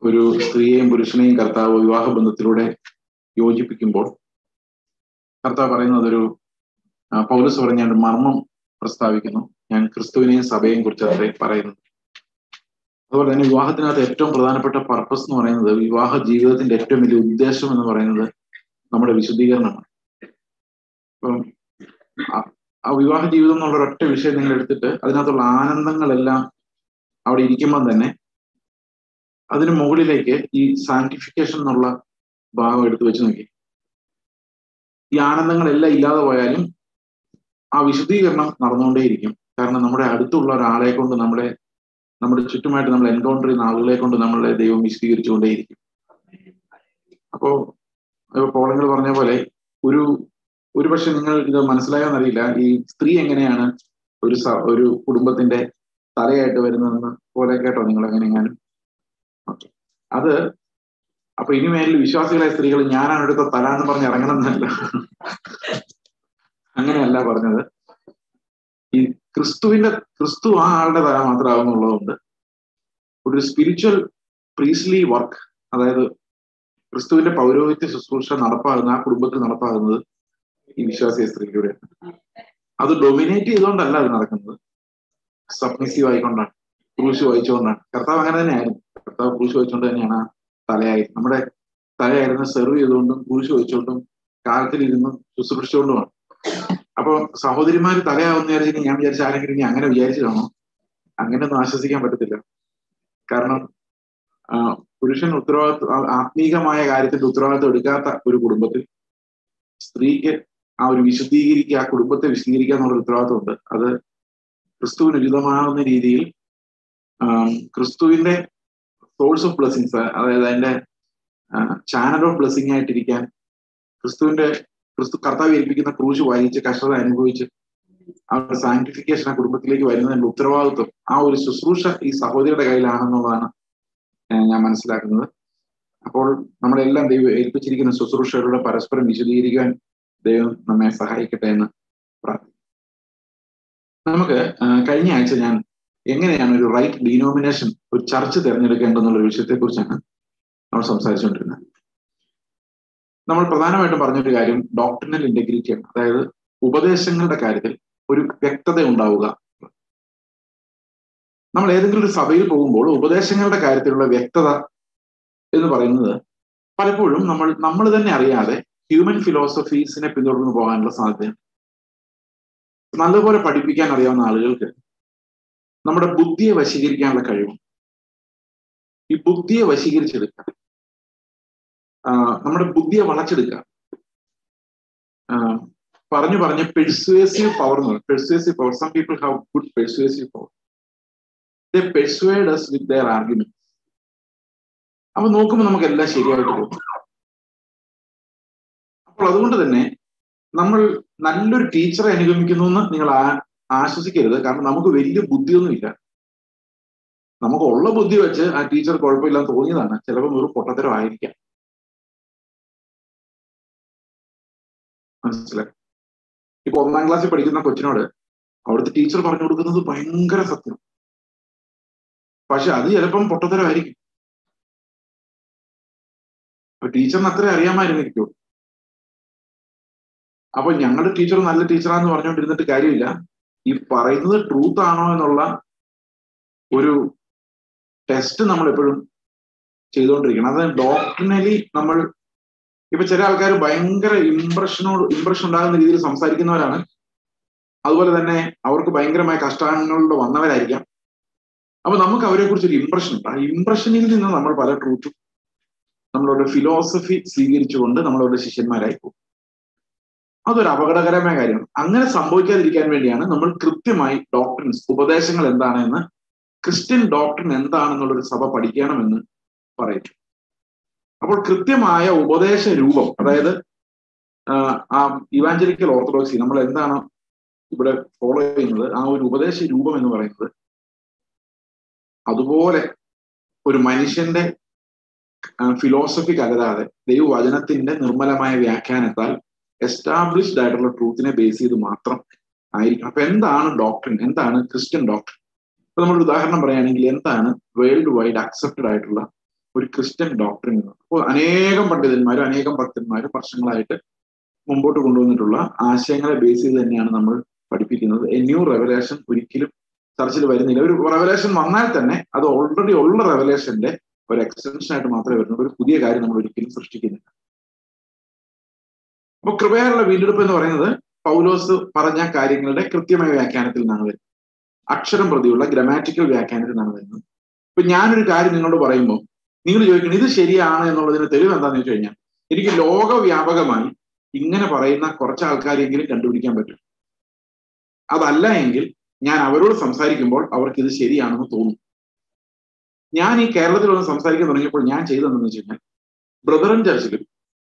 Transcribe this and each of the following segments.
ഒരു സ്ത്രീയെയും പുരുഷനെയും കർത്താവ് വിവാഹ ബന്ധത്തിലൂടെ യോജിപ്പിക്കുമ്പോൾ കർത്താവ് പറയുന്നത് ഒരു ആ, പൗലോസ് പറഞ്ഞ ഒരു മർമ്മം പ്രസ്താവിക്കുന്നു ഞാൻ ക്രിസ്തുവിനെയും സഭയെയും കുറിച്ച് പറയുന്നത് അതുപോലെ തന്നെ വിവാഹത്തിനകത്ത് ഏറ്റവും പ്രധാനപ്പെട്ട പർപ്പസ് എന്ന് പറയുന്നത് വിവാഹ ജീവിതത്തിന്റെ ഏറ്റവും വലിയ ഉദ്ദേശം എന്ന് പറയുന്നത് നമ്മുടെ വിശുദ്ധീകരണമാണ് അപ്പം ആ- ആ വിവാഹ ജീവിതം എന്നുള്ള ഒരൊറ്റ വിഷയം നിങ്ങൾ എടുത്തിട്ട് അതിനകത്തുള്ള ആനന്ദങ്ങളെല്ലാം അവിടെ ഇരിക്കുമ്പോൾ തന്നെ അതിന് മുകളിലേക്ക് ഈ സാന്റിഫിക്കേഷൻ എന്നുള്ള ഭാഗം എടുത്തു വെച്ച് നോക്കി ഈ ആനന്ദങ്ങളെല്ലാം ഇല്ലാതെ പോയാലും ആ വിശുദ്ധീകരണം നടന്നുകൊണ്ടേയിരിക്കും കാരണം നമ്മുടെ അടുത്തുള്ള ഒരാളെ കൊണ്ട് നമ്മളെ നമ്മുടെ ചുറ്റുമായിട്ട് നമ്മൾ എൻകൗണ്ടർ ചെയ്യുന്ന ആളുകളെ കൊണ്ട് നമ്മളെ ദൈവം വിശദീകരിച്ചുകൊണ്ടേയിരിക്കും അപ്പോ ഇപ്പൊ പോളങ്ങൾ പറഞ്ഞ പോലെ ഒരു ഒരു പക്ഷെ നിങ്ങൾ ഇത് മനസ്സിലായോന്നറിയില്ല ഈ സ്ത്രീ എങ്ങനെയാണ് ഒരു സ- ഒരു കുടുംബത്തിന്റെ തലയായിട്ട് വരുന്നതെന്ന് പോലെ കേട്ടോ നിങ്ങൾ എങ്ങനെയെങ്ങാനും ഓക്കെ അത് അപ്പൊ ഇനിമേലിൽ വിശ്വാസികളായ സ്ത്രീകൾ ഞാനാണ് എടുത്ത തല എന്ന് പറഞ്ഞ് ഇറങ്ങണം എന്നല്ല അങ്ങനെയല്ല പറഞ്ഞത് ഈ ക്രിസ്തുവിന്റെ ക്രിസ്തു ആ ആളുടെ തല മാത്രമാകുന്നുള്ളതുകൊണ്ട് ഒരു സ്പിരിച്വൽ പ്രീസ്ലി വർക്ക് അതായത് ക്രിസ്തുവിന്റെ പൗരോഹിത്യ ശുശ്രൂഷ നടപ്പാകുന്ന ആ കുടുംബത്തിൽ നടപ്പാകുന്നത് ഈ വിശ്വാസിയ സ്ത്രീയിലൂടെ അത് ഡൊമിനേറ്റ് ചെയ്തുകൊണ്ടല്ല അത് നടക്കുന്നത് സബ്മിസീവ് ആയിക്കൊണ്ടാണ് ക്രൂശ് വഹിച്ചുകൊണ്ടാണ് കർത്താവ് അങ്ങനെ തന്നെയായിരുന്നു കർത്താവ് ക്രൂശ് വഹിച്ചുകൊണ്ട് തന്നെയാണ് ആ തലയായി നമ്മുടെ തലയായിരുന്ന സെർവ് ചെയ്തുകൊണ്ടും ക്രൂശ് വഹിച്ചുകൊണ്ടും കാലത്തിലിരുന്നും ശുശ്രൂഷിച്ചുകൊണ്ടുമാണ് അപ്പൊ സഹോദരിമാര് തലയാവുന്ന വിചാരിച്ചിട്ട് ഞാൻ വിചാരിച്ച ആരെങ്കിലും ഇനി അങ്ങനെ വിചാരിച്ചു കാണോ അങ്ങനെയൊന്നും ആശ്വസിക്കാൻ പറ്റത്തില്ല കാരണം ആ, പുരുഷൻ ഉത്തരവാദിത്വം ആ- ആത്മീകമായ കാര്യത്തിന്റെ ഉത്തരവാദിത്വം എടുക്കാത്ത ഒരു കുടുംബത്തിൽ സ്ത്രീക്ക് ആ ഒരു വിശുദ്ധീകരിക്കുക ആ കുടുംബത്തെ വിശദീകരിക്കുക എന്നുള്ള ഉത്തരവാദിത്വം ഉണ്ട് അത് ക്രിസ്തുവിന് ഉചിതമാകുന്ന രീതിയിൽ ആം, ക്രിസ്തുവിന്റെ സോഴ്സ് ഓഫ് ബ്ലെസ്സിങ്സ് അതായത് അതിന്റെ ചാനൽ ഓഫ് ബ്ലെസ്സിങ് ആയിട്ടിരിക്കാൻ ക്രിസ്തുവിന്റെ ക്രിസ്തു കർത്താവ് ഏൽപ്പിക്കുന്ന ക്രൂശ് വായിച്ച് കഷ്ടത അനുഭവിച്ച് ആ ഒരു സാന്റിഫിക്കേഷൻ ആ കുടുംബത്തിലേക്ക് വരുന്നതിന്റെ ഉത്തരവാദിത്വം ആ ഒരു ശുശ്രൂഷ ഈ സഹോദരിയുടെ കയ്യിലാണെന്നുള്ളതാണ് ഏഹ് ഞാൻ മനസ്സിലാക്കുന്നത് അപ്പോൾ നമ്മളെല്ലാം ദൈവം ഏൽപ്പിച്ചിരിക്കുന്ന ശുശ്രൂഷകളുടെ പരസ്പരം വിശദീകരിക്കാൻ ദൈവം നമ്മെ സഹായിക്കട്ടെ എന്ന് പ്രാർത്ഥിക്കും നമുക്ക് ആഹ് കഴിഞ്ഞ ആഴ്ച ഞാൻ എങ്ങനെയാണ് ഒരു റൈറ്റ് ഡിനോമിനേഷൻ ഒരു ചർച്ച് തിരഞ്ഞെടുക്കേണ്ടെന്നുള്ള വിഷയത്തെ കുറിച്ചാണ് നമ്മൾ സംസാരിച്ചുകൊണ്ടിരുന്നത് നമ്മൾ പ്രധാനമായിട്ടും പറഞ്ഞൊരു കാര്യം ഡോക്ടറിനൽ ഇന്റഗ്രിറ്റിയാണ് അതായത് ഉപദേശങ്ങളുടെ കാര്യത്തിൽ ഒരു വ്യക്തത ഉണ്ടാവുക നമ്മൾ ഏതെങ്കിലും ഒരു സഭയിൽ പോകുമ്പോൾ ഉപദേശങ്ങളുടെ കാര്യത്തിലുള്ള വ്യക്തത എന്ന് പറയുന്നത് പലപ്പോഴും നമ്മൾ നമ്മൾ തന്നെ അറിയാതെ ഹ്യൂമൻ ഫിലോസഫീസിനെ പിന്തുടർന്ന് പോകാനുള്ള സാധ്യതയുണ്ട് നല്ലപോലെ പഠിപ്പിക്കാൻ അറിയാവുന്ന ആളുകൾക്ക് നമ്മുടെ ബുദ്ധിയെ വശീകരിക്കാനുള്ള കഴിവുണ്ട് ഈ ബുദ്ധിയെ വശീകരിച്ചെടുക്കുക ആ, നമ്മുടെ ബുദ്ധിയെ വളച്ചെടുക്കുക ആ, പറഞ്ഞു പറഞ്ഞ് പെർസുവേസീവ് പവർ എന്ന് പറയും persuasive power some people have good persuasive power the persuade us with their argument അപ്പൊ നോക്കുമ്പോൾ നമുക്ക് എല്ലാം ശരിയായിട്ട് തോന്നും അപ്പോൾ അതുകൊണ്ട് തന്നെ നമ്മൾ നല്ലൊരു ടീച്ചറെ അനുഗമിക്കുന്നു എന്ന് നിങ്ങൾ ആ- ആശ്വസിക്കരുത് കാരണം നമുക്ക് വലിയ ബുദ്ധിയൊന്നുമില്ല നമുക്ക് ഉള്ള ബുദ്ധി വെച്ച് ആ ടീച്ചർ കുഴപ്പമില്ലെന്ന് തോന്നിയതാണ് ചിലപ്പോൾ വെറും പൊട്ടത്തരം ആയിരിക്കാം മനസ്സിലായി ഇപ്പൊ ഒന്നാം ക്ലാസ്സിൽ പഠിക്കുന്ന കൊച്ചിനോട് അവിടുത്തെ ടീച്ചർ പറഞ്ഞു കൊടുക്കുന്നത് ഭയങ്കര സത്യം പക്ഷെ അത് ചിലപ്പം പൊട്ടത്തരമായിരിക്കും അപ്പൊ ടീച്ചറിന് അത്ര അറിയാമായിരുന്നിരിക്കും അപ്പൊ ഞങ്ങളുടെ ടീച്ചർ നല്ല ടീച്ചറാന്ന് പറഞ്ഞുകൊണ്ടിരുന്നിട്ട് കാര്യമില്ല ഈ പറയുന്നത് ട്രൂത്ത് ആണോ എന്നുള്ള ഒരു ടെസ്റ്റ് നമ്മൾ എപ്പോഴും ചെയ്തുകൊണ്ടിരിക്കണം അത് ഡോക്ടറിനലി നമ്മൾ ഇപ്പൊ ചില ആൾക്കാർ ഭയങ്കര ഇംപ്രഷനോട് ഇംപ്രഷൻ ഉണ്ടാകുന്ന രീതിയിൽ സംസാരിക്കുന്നവരാണ് അതുപോലെ തന്നെ അവർക്ക് ഭയങ്കരമായ കഷ്ടാനങ്ങളിലൂടെ വന്നവരായിരിക്കാം അപ്പൊ നമുക്ക് അവരെ കുറിച്ച് ഒരു ഇംപ്രഷൻ ഉണ്ട് ആ ഇംപ്രഷനിൽ നിന്ന് നമ്മൾ പല ട്രൂത്തും നമ്മളവരുടെ ഫിലോസഫി സ്വീകരിച്ചുകൊണ്ട് നമ്മളവരുടെ ശിഷ്യന്മാരായി പോകും അതൊരു അപകടകരമായ കാര്യമാണ് അങ്ങനെ സംഭവിക്കാതിരിക്കാൻ വേണ്ടിയാണ് നമ്മൾ കൃത്യമായി ഡോക്ടറിൻസ് ഉപദേശങ്ങൾ എന്താണെന്ന് ക്രിസ്ത്യൻ ഡോക്ടറിൻ എന്താണെന്നുള്ളൊരു സഭ പഠിക്കണമെന്ന് പറയുന്നു അപ്പോൾ കൃത്യമായ ഉപദേശ രൂപം അതായത് ആഹ് ആ ഇവാഞ്ചലിക്കൽ ഓർത്തഡോക്സി നമ്മൾ എന്താണ് ഇവിടെ ഫോളോ ചെയ്യുന്നത് ആ ഒരു ഉപദേശ രൂപം എന്ന് പറയുന്നത് അതുപോലെ ഒരു മനുഷ്യന്റെ ഫിലോസഫി കലരാതെ ദൈവവചനത്തിന്റെ നിർമ്മലമായ വ്യാഖ്യാനത്താൽ എസ്റ്റാബ്ലിഷ്ഡ് ആയിട്ടുള്ള ട്രൂത്തിനെ ബേസ് ചെയ്ത് മാത്രം ആയിരിക്കും അപ്പൊ എന്താണ് ഡോക്ടറിൻ എന്താണ് ക്രിസ്ത്യൻ ഡോക്ടറിൻ ഇപ്പൊ നമ്മൾ ഉദാഹരണം പറയുകയാണെങ്കിൽ എന്താണ് വേൾഡ് വൈഡ് അക്സെപ്റ്റഡ് ആയിട്ടുള്ള ഒരു ക്രിസ്ത്യൻ ഡോക്ടറിൻ അപ്പോൾ അനേകം പണ്ഡിതന്മാരും അനേകം ഭക്തന്മാരും വർഷങ്ങളായിട്ട് മുമ്പോട്ട് കൊണ്ടുവന്നിട്ടുള്ള ആശയങ്ങളെ ബേസ് ചെയ്ത് തന്നെയാണ് നമ്മൾ പഠിപ്പിക്കുന്നത് എ ന്യൂ റെവലേഷൻ ഒരിക്കലും ചർച്ചിൽ വരുന്നില്ല ഒരു റെവലേഷൻ വന്നാൽ തന്നെ അത് ഓൾറെഡി ഉള്ള റെവലേഷന്റെ ഒരു എക്സ്റ്റൻഷൻ ആയിട്ട് മാത്രമേ വരുന്നുള്ളൂ ഒരു പുതിയ കാര്യം നമ്മൾ ഒരിക്കലും സൃഷ്ടിക്കുന്നില്ല അപ്പൊ കൃപയാലുള്ള വീണ്ടെടുപ്പ് എന്ന് പറയുന്നത് പൗലോസ് പറഞ്ഞ കാര്യങ്ങളുടെ കൃത്യമായ വ്യാഖ്യാനത്തിൽ നിന്നാണ് വരുന്നത് അക്ഷരം പ്രതിയുള്ള ഗ്രമാറ്റിക്കൽ വ്യാഖ്യാനത്തിൽ നിന്നാണ് വരുന്നത് ഇപ്പൊ ഞാനൊരു കാര്യം നിങ്ങളോട് പറയുമ്പോൾ നിങ്ങൾ ചോദിക്കണം ഇത് ശരിയാണ് എന്നുള്ളതിന് തെളിവ് എന്താണെന്ന് വെച്ച് കഴിഞ്ഞാൽ എനിക്ക് ലോകവ്യാപകമായി ഇങ്ങനെ പറയുന്ന കുറച്ച് ആൾക്കാരെങ്കിലും കണ്ടുപിടിക്കാൻ പറ്റും അതല്ല എങ്കിൽ ഞാൻ അവരോട് സംസാരിക്കുമ്പോൾ അവർക്ക് ഇത് ശരിയാണെന്ന് തോന്നും ഞാൻ ഈ കേരളത്തിൽ വന്ന് സംസാരിക്കാൻ തുടങ്ങിയപ്പോൾ ഞാൻ ചെയ്തതെന്ന് വെച്ച് കഴിഞ്ഞാൽ ബ്രദറൻ ചർച്ചിലും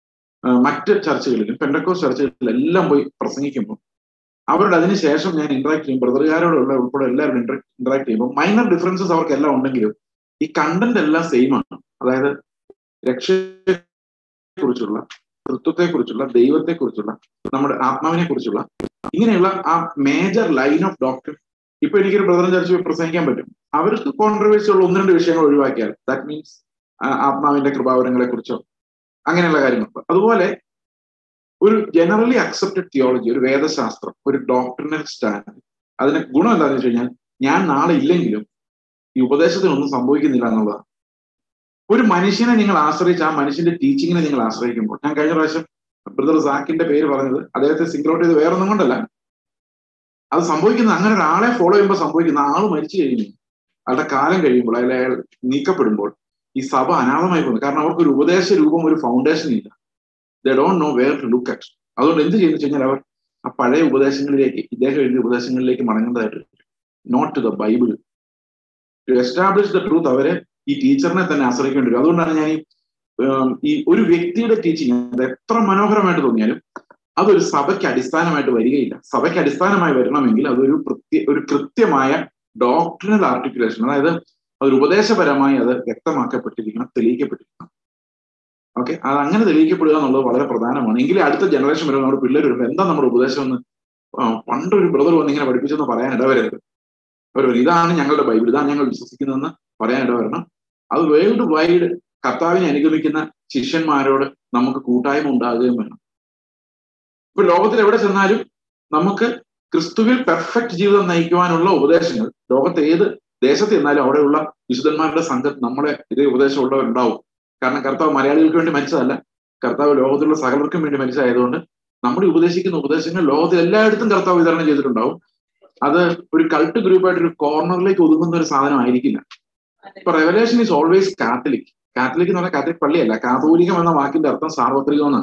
മറ്റ് ചർച്ചകളിലും പെൻഡക്കോസ് ചർച്ചകളിലും എല്ലാം പോയി പ്രസംഗിക്കുമ്പോൾ അവരുടെ അതിനുശേഷം ഞാൻ ഇന്ററാക്ട് ചെയ്യും ബ്രദറുകാരോടുള്ള ഉൾപ്പെടെ എല്ലാവരും ഇന്ററാക്ട് ചെയ്യുമ്പോൾ മൈനർ ഡിഫറൻസസ് അവർക്ക് എല്ലാം ഉണ്ടെങ്കിലും ഈ കണ്ടന്റ് എല്ലാം സെയിം ആണ് അതായത് രക്ഷയെ കുറിച്ചുള്ള തൃത്വത്തെ കുറിച്ചുള്ള ദൈവത്തെ കുറിച്ചുള്ള നമ്മുടെ ആത്മാവിനെ കുറിച്ചുള്ള ഇങ്ങനെയുള്ള ആ മേജർ ലൈൻ ഓഫ് ഡോക്ടർ ഇപ്പൊ എനിക്കൊരു ബ്രദറൻ ചർച്ച പ്രസംഗിക്കാൻ പറ്റും അവർക്ക് കോൺട്രവേഴ്സി ഉള്ള ഒന്ന് രണ്ട് വിഷയങ്ങൾ ഒഴിവാക്കിയാൽ ദാറ്റ് മീൻസ് ആത്മാവിന്റെ കൃപാവരങ്ങളെ കുറിച്ചോ അങ്ങനെയുള്ള കാര്യങ്ങൾ അതുപോലെ ഒരു ജനറലി അക്സെപ്റ്റഡ് തിയോളജി ഒരു വേദശാസ്ത്രം ഒരു ഡോക്ടറിനൽ സ്റ്റാൻഡ് അതിന് ഗുണം എന്താണെന്ന് വെച്ച് കഴിഞ്ഞാൽ ഞാൻ നാളെ ഇല്ലെങ്കിലും ഈ ഉപദേശത്തിനൊന്നും സംഭവിക്കുന്നില്ല എന്നുള്ളതാണ് ഒരു മനുഷ്യനെ നിങ്ങൾ ആശ്രയിച്ച് ആ മനുഷ്യന്റെ ടീച്ചിങ്ങിനെ നിങ്ങൾ ആശ്രയിക്കുമ്പോൾ ഞാൻ കഴിഞ്ഞ പ്രാവശ്യം ബ്രദർ സാക്കിന്റെ പേര് പറഞ്ഞത് അദ്ദേഹത്തെ സിംഗിൾ ഔട്ട് ചെയ്ത് വേറൊന്നും കൊണ്ടല്ല അത് സംഭവിക്കുന്ന അങ്ങനെ ഒരാളെ ഫോളോ ചെയ്യുമ്പോൾ സംഭവിക്കുന്ന ആൾ മരിച്ചു കഴിഞ്ഞു അയാളുടെ കാലം കഴിയുമ്പോൾ അയാൾ അയാൾ നീക്കപ്പെടുമ്പോൾ ഈ സഭ അനാഥമായി പോകുന്നു കാരണം അവർക്ക് ഒരു ഉപദേശ രൂപം ഒരു ഫൗണ്ടേഷൻ ഇല്ല the don't know where to look at അതുകൊണ്ട് എന്ത് ചെയ്യുന്നു വെച്ച് കഴിഞ്ഞാൽ അവർ ആ പഴയ ഉപദേശങ്ങളിലേക്ക് ഇദ്ദേഹം എഴുതിയ ഉപദേശങ്ങളിലേക്ക് മടങ്ങേണ്ടതായിട്ട് not to the Bible to establish the truth അവരെ ഈ ടീച്ചറിനെ തന്നെ ആശ്രയിക്കേണ്ടി വരും അതുകൊണ്ടാണ് ഞാൻ ഈ ഒരു വ്യക്തിയുടെ ടീച്ചിങ് അത് എത്ര മനോഹരമായിട്ട് തോന്നിയാലും അതൊരു സഭയ്ക്ക് അടിസ്ഥാനമായിട്ട് വരികയില്ല സഭയ്ക്ക് അടിസ്ഥാനമായി വരണമെങ്കിൽ അതൊരു പ്രത്യേക ഒരു കൃത്യമായ ഡോക്ടറിനൽ ആർട്ടിക്കുലേഷൻ അതായത് അതൊരു ഉപദേശപരമായി അത് വ്യക്തമാക്കപ്പെട്ടിരിക്കണം തെളിയിക്കപ്പെട്ടിരിക്കണം ഓക്കെ അത് അങ്ങനെ തെളിയിക്കപ്പെടുക എന്നുള്ളത് വളരെ പ്രധാനമാണ് എങ്കിലും അടുത്ത ജനറേഷൻ വരുമ്പോൾ നമ്മുടെ പിള്ളേർ വരുമ്പോൾ എന്താ നമ്മുടെ ഉപദേശം എന്ന് പണ്ടൊരു ബ്രദർ വന്ന് ഇങ്ങനെ പഠിപ്പിച്ചെന്ന് പറയാൻ ഇടവരരുത് അവർ ഇതാണ് ഞങ്ങളുടെ ബൈബിൾ ഇതാണ് ഞങ്ങൾ വിശ്വസിക്കുന്നതെന്ന് പറയാൻ ഇടവരണം അത് വേൾഡ് വൈഡ് കർത്താവിനെ അനുഗമിക്കുന്ന ശിഷ്യന്മാരോട് നമുക്ക് കൂട്ടായ്മ ഉണ്ടാകുകയും വേണം ഇപ്പൊ ലോകത്തിൽ എവിടെ ചെന്നാലും നമുക്ക് ക്രിസ്തുവിൽ പെർഫെക്റ്റ് ജീവിതം നയിക്കുവാനുള്ള ഉപദേശങ്ങൾ ലോകത്ത് ഏത് ദേശത്ത് ചെന്നാലും അവിടെയുള്ള വിശുദ്ധന്മാരുടെ സംഘം നമ്മളെ ഇതേ ഉപദേശം ഉള്ളവരുണ്ടാവും കാരണം കർത്താവ് മലയാളികൾക്ക് വേണ്ടി മരിച്ചതല്ല കർത്താവ് ലോകത്തിലുള്ള സകലർക്കും വേണ്ടി മരിച്ചതായതുകൊണ്ട് നമ്മൾ ഉപദേശിക്കുന്ന ഉപദേശങ്ങൾ ലോകത്തിൽ എല്ലായിടത്തും കർത്താവ് വിതരണം ചെയ്തിട്ടുണ്ടാവും അത് ഒരു കൾട്ട് ഗ്രൂപ്പായിട്ട് ഒരു കോർണറിലേക്ക് ഒതുങ്ങുന്ന ഒരു സാധനം ആയിരിക്കില്ല ഇപ്പൊ revelation is always Catholic Catholic എന്ന് പറഞ്ഞാൽ കാത്തലിക് പള്ളിയല്ല കാതോലികം എന്ന വാക്കിന്റെ അർത്ഥം സാർവത്രികം എന്നാണ്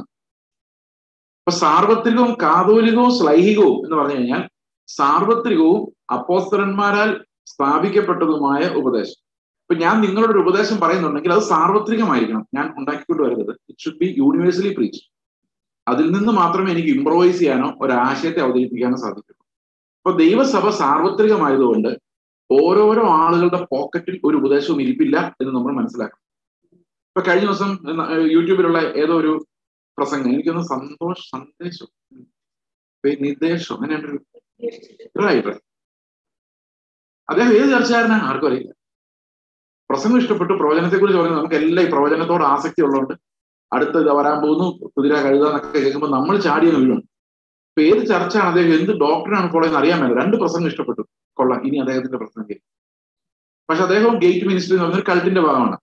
അപ്പൊ സാർവത്രികവും കാതോലികവും ശ്ലൈഹികവും എന്ന് പറഞ്ഞു കഴിഞ്ഞാൽ സാർവത്രികവും അപ്പോസ്തരന്മാരാൽ സ്ഥാപിക്കപ്പെട്ടതുമായ ഉപദേശം ഇപ്പൊ ഞാൻ നിങ്ങളോട് ഒരു ഉപദേശം പറയുന്നുണ്ടെങ്കിൽ അത് സാർവത്രികമായിരിക്കണം ഞാൻ ഉണ്ടാക്കിക്കൊണ്ട് വരുന്നത് it should be universally preach അതിൽ നിന്ന് മാത്രമേ എനിക്ക് ഇംപ്രവൈസ് ചെയ്യാനോ ഒരാശയത്തെ അവതരിപ്പിക്കാനോ സാധിക്കുള്ളൂ അപ്പൊ ദൈവസഭ സാർവത്രികമായതുകൊണ്ട് ഓരോരോ ആളുകളുടെ പോക്കറ്റിൽ ഒരു ഉപദേശവും ഇരിപ്പില്ല എന്ന് നമ്മൾ മനസ്സിലാക്കണം ഇപ്പൊ കഴിഞ്ഞ ദിവസം യൂട്യൂബിലുള്ള ഏതോ ഒരു പ്രസംഗം എനിക്കൊന്ന് സന്തോഷ സന്ദേശം നിർദ്ദേശം അങ്ങനെയുണ്ടൊരു റൈറ്റ് അദ്ദേഹം ഏത് ചർച്ചക്കാരനാണ് ആർക്കും അറിയില്ല പ്രസംഗം ഇഷ്ടപ്പെട്ടു പ്രവചനത്തെ കുറിച്ച് പറയുന്നത് നമുക്ക് എല്ലാം ഈ പ്രവചനത്തോട് ആസക്തി ഉള്ളതുകൊണ്ട് അടുത്ത് ഇത് വരാൻ പോകുന്നു കുതിര കഴുത എന്നൊക്കെ കേൾക്കുമ്പോൾ നമ്മൾ ചാടിയ വീഴും ഇപ്പൊ ഏത് ചർച്ചയാണ് അദ്ദേഹം എന്ത് ഡോക്ടറാണ് ഫോളോ ചെയ്യുന്നത് അറിയാൻ മേല രണ്ട് പ്രസംഗം ഇഷ്ടപ്പെട്ടു കൊള്ളാം ഇനി അദ്ദേഹത്തിന്റെ പ്രസംഗം കേൾക്കും പക്ഷെ അദ്ദേഹം ഗേറ്റ് മിനിസ്റ്ററി എന്ന് പറഞ്ഞൊരു കൾട്ടിന്റെ ഭാഗമാണ്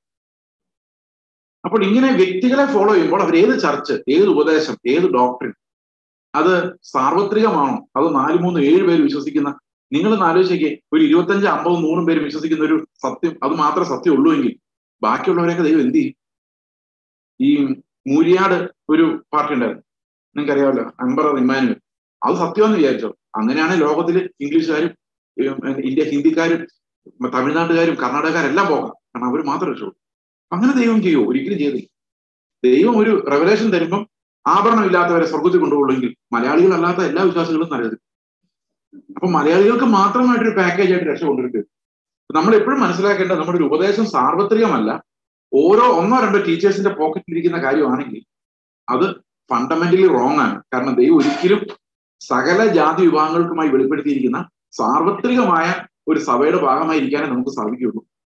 അപ്പോൾ ഇങ്ങനെ വ്യക്തികളെ ഫോളോ ചെയ്യുമ്പോൾ അവർ ഏത് ചർച്ച് ഏത് ഉപദേശം ഏത് ഡോക്ടറിൻ അത് സാർവത്രികമാണോ അത് നാല് മൂന്ന് ഏഴ് പേര് വിശ്വസിക്കുന്ന നിങ്ങൾ ആലോചിക്കേ ഒരു ഇരുപത്തഞ്ച് അമ്പത് നൂറും പേര് വിശ്വസിക്കുന്ന ഒരു സത്യം അത് മാത്രമേ സത്യം ഉള്ളൂ എങ്കിൽ ബാക്കിയുള്ളവരെയൊക്കെ ദൈവം എന്ത് ചെയ്യും ഈ മൂരിയാട് ഒരു പാർട്ടി ഉണ്ടായിരുന്നു നിങ്ങൾക്കറിയാമല്ലോ അംബറർ ഇമാനുവൽ അത് സത്യമെന്ന് വിചാരിച്ചോ അങ്ങനെയാണ് ലോകത്തിൽ ഇംഗ്ലീഷുകാരും ഇന്ത്യ ഹിന്ദിക്കാരും തമിഴ്നാട്ടുകാരും കർണാടകക്കാരെല്ലാം പോകാം കാരണം അവർ മാത്രമേ രക്ഷയുള്ളൂ അങ്ങനെ ദൈവം ചെയ്യുമോ ഒരിക്കലും ചെയ്തില്ല ദൈവം ഒരു റെവലേഷൻ തരുമ്പം ആഭരണമില്ലാത്തവരെ സ്വർഗത്തിൽ കൊണ്ടുപോകുള്ളെങ്കിൽ മലയാളികളല്ലാത്ത എല്ലാ വിശ്വാസികളും നല്ലത് അപ്പൊ മലയാളികൾക്ക് മാത്രമായിട്ടൊരു പാക്കേജ് ആയിട്ട് രക്ഷ കൊണ്ടുവരുന്നത് നമ്മൾ എപ്പോഴും മനസ്സിലാക്കേണ്ടത് നമ്മുടെ ഒരു ഉപദേശം സാർവത്രികമല്ല ഓരോ ഒന്നോ രണ്ടോ ടീച്ചേഴ്സിന്റെ പോക്കറ്റിലിരിക്കുന്ന കാര്യമാണെങ്കിൽ അത് ഫണ്ടമെന്റലി റോങ് ആണ് കാരണം ദൈവം ഒരിക്കലും സകല ജാതി വിഭാഗങ്ങൾക്കുമായി വെളിപ്പെടുത്തിയിരിക്കുന്ന സാർവത്രികമായ ഒരു സഭയുടെ ഭാഗമായി ഇരിക്കാനേ നമുക്ക് സാധിക്കുകയുള്ളൂ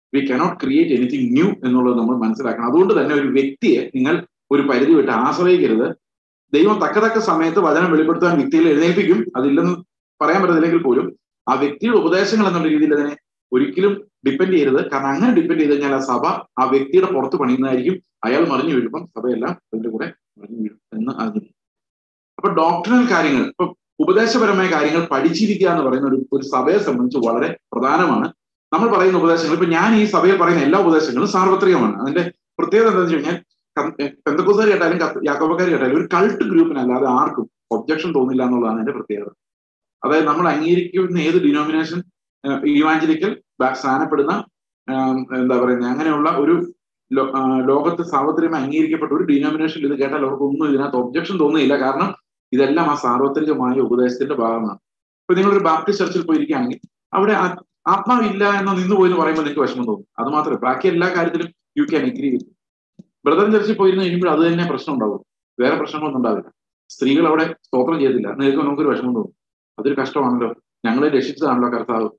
we cannot create anything new എന്നുള്ളത് നമ്മൾ മനസ്സിലാക്കണം അതുകൊണ്ട് തന്നെ ഒരു വ്യക്തിയെ നിങ്ങൾ ഒരു പരിധി വിട്ട് ആശ്രയിക്കരുത് ദൈവം തക്കതക്ക സമയത്ത് വചനം വെളിപ്പെടുത്താൻ വ്യക്തികൾ എഴുന്നേൽപ്പിക്കും അതില്ലെന്ന് പറയാൻ പറ്റത്തില്ലെങ്കിൽ പോലും ആ വ്യക്തിയുടെ ഉപദേശങ്ങൾ എന്നുള്ള രീതിയിൽ അതിനെ ഒരിക്കലും ഡിപ്പെൻഡ് ചെയ്യരുത് കാരണം അങ്ങനെ ഡിപ്പെൻഡ് ചെയ്ത് കഴിഞ്ഞാൽ ആ സഭ ആ വ്യക്തിയുടെ പുറത്ത് പണിയുന്നതായിരിക്കും അയാൾ മറിഞ്ഞു വീഴുമ്പം സഭയെല്ലാം അതിന്റെ കൂടെ മറിഞ്ഞു വീഴും എന്ന് അറിഞ്ഞിരിക്കും അപ്പൊ ഡോക്ടറൽ കാര്യങ്ങൾ ഇപ്പൊ ഉപദേശപരമായ കാര്യങ്ങൾ പഠിച്ചിരിക്കുക എന്ന് പറയുന്ന ഒരു ഒരു സഭയെ സംബന്ധിച്ച് വളരെ പ്രധാനമാണ് നമ്മൾ പറയുന്ന ഉപദേശങ്ങൾ ഇപ്പൊ ഞാൻ ഈ സഭയിൽ പറയുന്ന എല്ലാ ഉപദേശങ്ങളും സാർവത്രികമാണ് അതിന്റെ പ്രത്യേകത എന്താണെന്ന് വെച്ച് കഴിഞ്ഞാൽ പെന്തക്കോസുകാർ കേട്ടാലും യാക്കോബക്കാർ കേട്ടാലും ഒരു കൾട്ട് ഗ്രൂപ്പിനല്ലാതെ ആർക്കും ഒബ്ജക്ഷൻ തോന്നില്ല എന്നുള്ളതാണ് അതിന്റെ പ്രത്യേകത അതായത് നമ്മൾ അംഗീകരിക്കുന്ന ഏത് ഡിനോമിനേഷൻ ഇവാഞ്ചലിക്കൽ സ്ഥാനപ്പെടുന്ന എന്താ പറയുന്നത് അങ്ങനെയുള്ള ഒരു ലോകത്ത് സാർവത്രികമായി അംഗീകരിക്കപ്പെട്ട ഒരു ഡിനോമിനേഷൻ ഇത് കേട്ടാൽ അവർക്കൊന്നും ഇതിനകത്ത് ഒബ്ജക്ഷൻ തോന്നുന്നില്ല കാരണം ഇതെല്ലാം ആ സാർവത്രികമായ ഉപദേശത്തിന്റെ ഭാഗമാണ് ഇപ്പൊ നിങ്ങളൊരു ബാപ്റ്റിസ്റ്റ് ചർച്ചിൽ പോയിരിക്കുകയാണെങ്കിൽ അവിടെ ആത്മാവില്ല എന്ന് നിന്ന് പോയി എന്ന് പറയുമ്പോൾ നിങ്ങൾക്ക് വിഷമം തോന്നും അത് മാത്രമേ ബാക്കി എല്ലാ കാര്യത്തിലും you can agree with brother ചർച്ചിൽ പോയിരുന്നു കഴിയുമ്പോൾ അത് തന്നെ പ്രശ്നം ഉണ്ടാവും വേറെ പ്രശ്നങ്ങളൊന്നും ഉണ്ടാവില്ല സ്ത്രീകൾ അവിടെ സ്തോത്രം ചെയ്തില്ല നിങ്ങൾക്ക് നമുക്കൊരു വിഷമം തോന്നും അതൊരു കഷ്ടമാണല്ലോ ഞങ്ങളെ രക്ഷിച്ചതാണല്ലോ കർത്താവ്